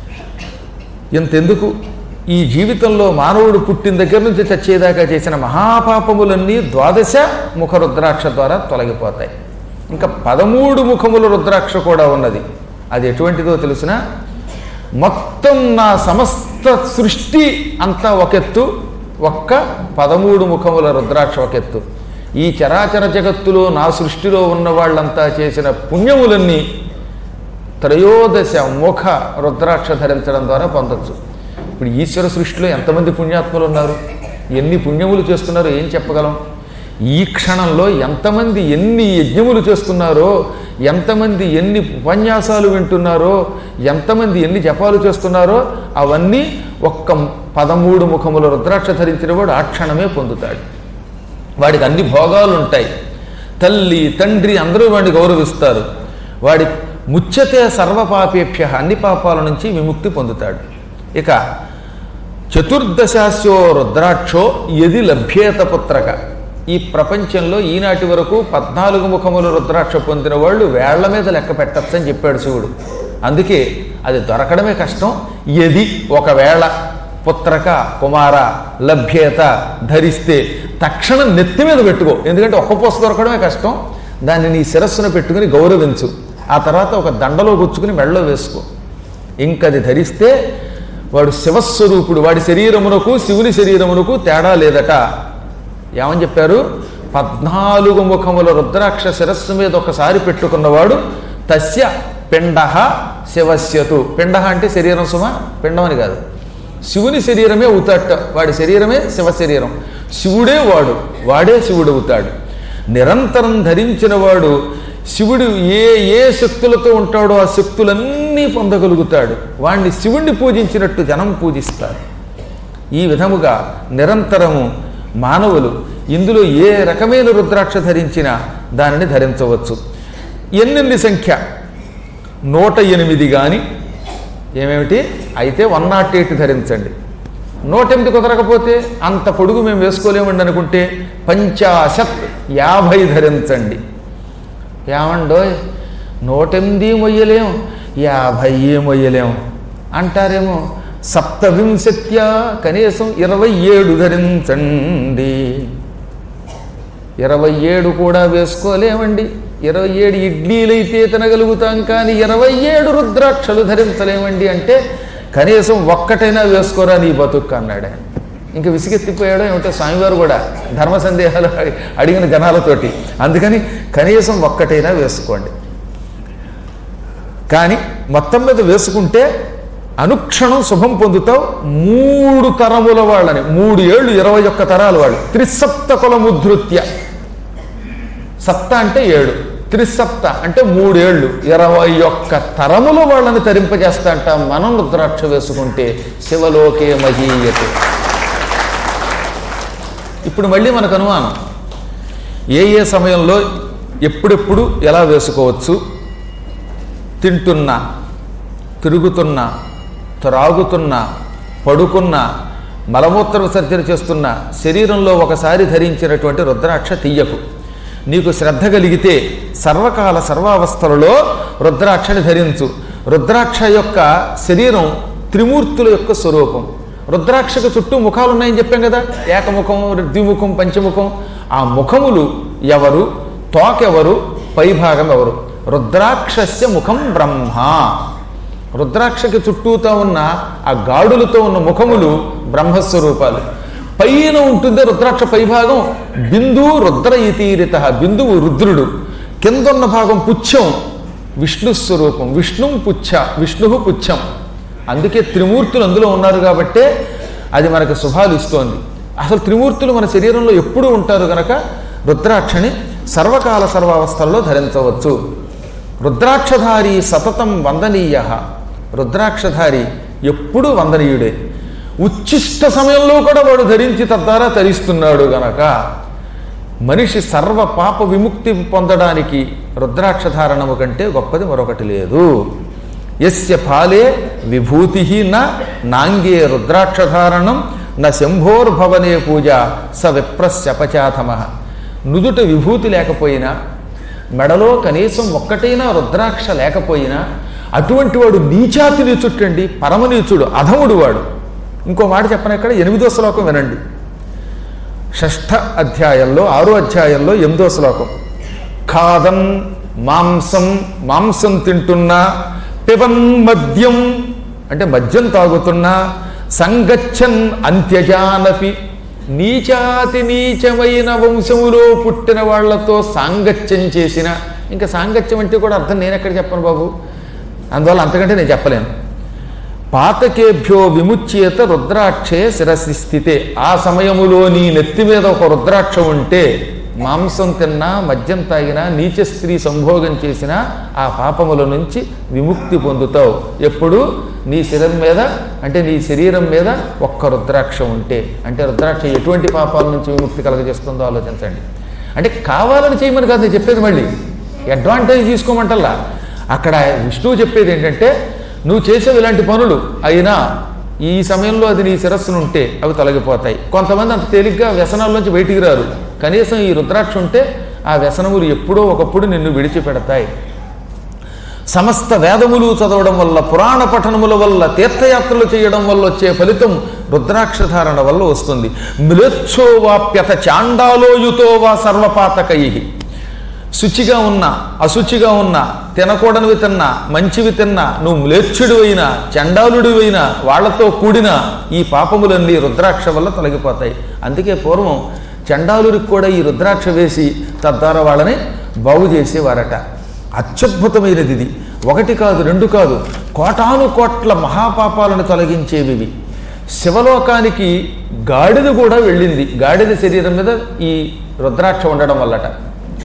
ఇంతెందుకు ఈ జీవితంలో మానవుడు పుట్టిన దగ్గర నుంచి చచ్చేదాకా చేసిన మహాపాపములన్నీ ద్వాదశ ముఖ రుద్రాక్ష ద్వారా తొలగిపోతాయి ఇంకా పదమూడు ముఖముల రుద్రాక్ష కూడా ఉన్నది అది ఎటువంటిదో తెలిసిన మొత్తం నా సమస్త సృష్టి అంతా ఒకెత్తు ఒక్క పదమూడు ముఖముల రుద్రాక్ష ఒకెత్తు ఈ చరాచర జగత్తులో నా సృష్టిలో ఉన్న వాళ్ళంతా చేసిన పుణ్యములన్నీ త్రయోదశ ముఖ రుద్రాక్ష ధరించడం ద్వారా పొందొచ్చు ఇప్పుడు ఈశ్వర సృష్టిలో ఎంతమంది పుణ్యాత్ములు ఉన్నారు ఎన్ని పుణ్యములు చేస్తున్నారో ఏం చెప్పగలం ఈ క్షణంలో ఎంతమంది ఎన్ని యజ్ఞములు చేస్తున్నారో ఎంతమంది ఎన్ని ఉపన్యాసాలు వింటున్నారో ఎంతమంది ఎన్ని జపాలు చేస్తున్నారో అవన్నీ ఒక్క పదమూడు ముఖముల రుద్రాక్ష ధరించిన వాడు ఆ క్షణమే పొందుతాడు వాడికి అన్ని భోగాలు ఉంటాయి తల్లి తండ్రి అందరూ వాడిని గౌరవిస్తారు వాడి ముచ్చతే సర్వపాపేభ్య అన్ని పాపాల నుంచి విముక్తి పొందుతాడు ఇక చతుర్దశాస్యో రుద్రాక్షో ఎది లభ్యేత పుత్రక ఈ ప్రపంచంలో ఈనాటి వరకు పద్నాలుగు ముఖముల రుద్రాక్ష పొందిన వాళ్ళు వేళ్ల మీద లెక్క పెట్టచ్చని చెప్పాడు శివుడు అందుకే అది దొరకడమే కష్టం ఎది ఒకవేళ పుత్రక కుమార లభ్యత ధరిస్తే తక్షణం నెత్తి మీద పెట్టుకో ఎందుకంటే ఒక్క పోస దొరకడమే కష్టం దాన్ని నీ శిరస్సును పెట్టుకుని గౌరవించు ఆ తర్వాత ఒక దండలో గుచ్చుకుని మెడలో వేసుకో ఇంకది ధరిస్తే వాడు శివస్వరూపుడు వాడి శరీరమునకు శివుని శరీరమునకు తేడా లేదట ఏమని చెప్పారు పద్నాలుగు ముఖముల రుద్రాక్ష శిరస్సు మీద ఒకసారి పెట్టుకున్నవాడు తస్య పిండ శివస్యతు పిండ అంటే శరీరం సుమ పిండం అని కాదు శివుని శరీరమే అవుతాట వాడి శరీరమే శివ శరీరం శివుడే వాడు వాడే శివుడు అవుతాడు నిరంతరం ధరించిన వాడు శివుడు ఏ ఏ శక్తులతో ఉంటాడో ఆ శక్తులన్నీ పొందగలుగుతాడు వాణ్ణి శివుణ్ణి పూజించినట్టు జనం పూజిస్తారు ఈ విధముగా నిరంతరము మానవులు ఇందులో ఏ రకమైన రుద్రాక్ష ధరించినా దానిని ధరించవచ్చు ఎన్నెన్ని సంఖ్య నూట ఎనిమిది కానీ ఏమేమిటి అయితే వన్ నాట్ ఎయిట్ ధరించండి నూట ఎనిమిది కుదరకపోతే అంత పొడుగు మేము వేసుకోలేమండి అనుకుంటే పంచాశత్ యాభై ధరించండి ఏమండోయ్ నూటెనిమిది మొయ్యలేం యాభై మొయ్యలేం అంటారేమో సప్తవింశత్య కనీసం ఇరవై ఏడు ధరించండి ఇరవై ఏడు కూడా వేసుకోలేమండి ఇరవై ఏడు ఇడ్లీలైతే తినగలుగుతాం కానీ ఇరవై ఏడు రుద్రాక్షలు ధరించలేమండి అంటే కనీసం ఒక్కటైనా వేసుకోరా నీ బతుక్కు అన్నాడు ఆయన ఇంకా విసిగెత్తిపోయాడో ఏమిటో స్వామివారు కూడా ధర్మ సందేహాలు అడి- అడిగిన జనాలతోటి అందుకని కనీసం ఒక్కటైనా వేసుకోండి కానీ మొత్తం మీద వేసుకుంటే అనుక్షణం శుభం పొందుతావు మూడు తరముల వాళ్ళని మూడు ఏళ్ళు ఇరవై ఒక్క తరాల వాళ్ళు త్రిసప్త కులముధృత్య సప్త అంటే ఏడు త్రిసప్త అంటే మూడేళ్ళు ఇరవై ఒక్క తరముల వాళ్ళని తరింపజేస్తా అంట మనం రుద్రాక్ష వేసుకుంటే శివలోకే మహీయతే ఇప్పుడు మళ్ళీ మనకు అనుమానం ఏ ఏ సమయంలో ఎప్పుడెప్పుడు ఎలా వేసుకోవచ్చు తింటున్నా తిరుగుతున్నా త్రాగుతున్నా పడుకున్నా మలమూత్ర విసర్జన చేస్తున్నా శరీరంలో ఒకసారి ధరించినటువంటి రుద్రాక్ష తీయకు నీకు శ్రద్ధ కలిగితే సర్వకాల సర్వావస్థలలో రుద్రాక్షని ధరించు రుద్రాక్ష యొక్క శరీరం త్రిమూర్తుల యొక్క స్వరూపం రుద్రాక్షకు చుట్టూ ముఖాలు ఉన్నాయని చెప్పాం కదా ఏకముఖం ద్విముఖం పంచముఖం ఆ ముఖములు ఎవరు తోకెవరు పైభాగం ఎవరు రుద్రాక్షస్య ముఖం బ్రహ్మ రుద్రాక్షకి చుట్టూతో ఉన్న ఆ గాడులతో ఉన్న ముఖములు బ్రహ్మస్వరూపాలు పైన ఉంటుంది రుద్రాక్ష పైభాగం బిందువు రుద్ర ఇతీరిత బిందువు రుద్రుడు కింద ఉన్న భాగం పుచ్చం విష్ణు స్వరూపం విష్ణు పుచ్చ విష్ణు పుచ్చం అందుకే త్రిమూర్తులు అందులో ఉన్నారు కాబట్టే అది మనకు శుభాలు ఇస్తోంది అసలు త్రిమూర్తులు మన శరీరంలో ఎప్పుడూ ఉంటారు గనక రుద్రాక్షని సర్వకాల సర్వావస్థల్లో ధరించవచ్చు రుద్రాక్షధారి సతతం వందనీయ రుద్రాక్షధారి ఎప్పుడూ వందనీయుడే ఉచ్చిష్ట సమయంలో కూడా వాడు ధరించి తద్వారా తరిస్తున్నాడు గనక మనిషి సర్వ పాప విముక్తి పొందడానికి రుద్రాక్ష ధారణము కంటే గొప్పది మరొకటి లేదు ఎస్య ఫాలే విభూతి న నాంగే రుద్రాక్షధారణం న శంభోర్భవనే పూజ స విప్రస్యపచాథమ నుదుట విభూతి లేకపోయినా మెడలో కనీసం ఒక్కటైనా రుద్రాక్ష లేకపోయినా అటువంటి వాడు నీచాతి నీచుట్టండి పరమ నీచుడు అధముడు వాడు ఇంకో మాట చెప్పను ఇక్కడ ఎనిమిదో శ్లోకం వినండి షష్ఠ అధ్యాయంలో ఆరో అధ్యాయంలో ఎనిమిదో శ్లోకం ఖాదన్ మాంసం మాంసం తింటున్నా పిబన్ మద్యం అంటే మద్యం తాగుతున్నా సంగచ్చన్ అంత్యజానపి నీచాతి నీచమైన వంశములో పుట్టిన వాళ్లతో సాంగత్యం చేసిన ఇంకా సాంగత్యం అంటే కూడా అర్థం నేను ఎక్కడ చెప్పను బాబు అందువల్ల అంతకంటే నేను చెప్పలేను పాతకేభ్యో విముచ్యేత రుద్రాక్షే శిరసి స్థితే ఆ సమయములో నీ నెత్తి మీద ఒక రుద్రాక్ష ఉంటే మాంసం తిన్నా మద్యం తాగినా నీచ స్త్రీ సంభోగం చేసినా ఆ పాపముల నుంచి విముక్తి పొందుతావు ఎప్పుడు నీ శరీరం మీద అంటే నీ శరీరం మీద ఒక్క రుద్రాక్ష ఉంటే అంటే రుద్రాక్ష ఎటువంటి పాపాల నుంచి విముక్తి కలగజేస్తుందో ఆలోచించండి అంటే కావాలని చేయమని కాదు నేను చెప్పేది మళ్ళీ అడ్వాంటేజ్ తీసుకోమంటల్లా అక్కడ విష్ణువు చెప్పేది ఏంటంటే నువ్వు చేసేవి ఇలాంటి పనులు అయినా ఈ సమయంలో అది నీ శిరస్సును ఉంటే అవి తొలగిపోతాయి కొంతమంది అంత తేలిగ్గా వ్యసనాల్లోంచి బయటికి రారు కనీసం ఈ రుద్రాక్ష ఉంటే ఆ వ్యసనములు ఎప్పుడో ఒకప్పుడు నిన్ను విడిచిపెడతాయి సమస్త వేదములు చదవడం వల్ల పురాణ పఠనముల వల్ల తీర్థయాత్రలు చేయడం వల్ల వచ్చే ఫలితం రుద్రాక్ష ధారణ వల్ల వస్తుంది మ్లేచ్ఛో వాప్యత చాండాలోయుతో వా సర్వపాతకై శుచిగా ఉన్నా అశుచిగా ఉన్నా తినకూడనివి తిన్నా మంచివి తిన్నా నువ్వు మ్లేచ్ఛుడు అయినా చండాలుడు అయినా వాళ్లతో కూడిన ఈ పాపములన్నీ రుద్రాక్ష వల్ల తొలగిపోతాయి అందుకే పూర్వం చండాలుడికి కూడా ఈ రుద్రాక్ష వేసి తద్వారా వాళ్ళని బాగు చేసేవారట అత్యద్భుతమైనది ఇది ఒకటి కాదు రెండు కాదు కోటాను కోట్ల మహాపాపాలను తొలగించేవి ఇవి. శివలోకానికి గాడిద కూడా వెళ్ళింది గాడిద శరీరం మీద ఈ రుద్రాక్ష ఉండడం వల్లట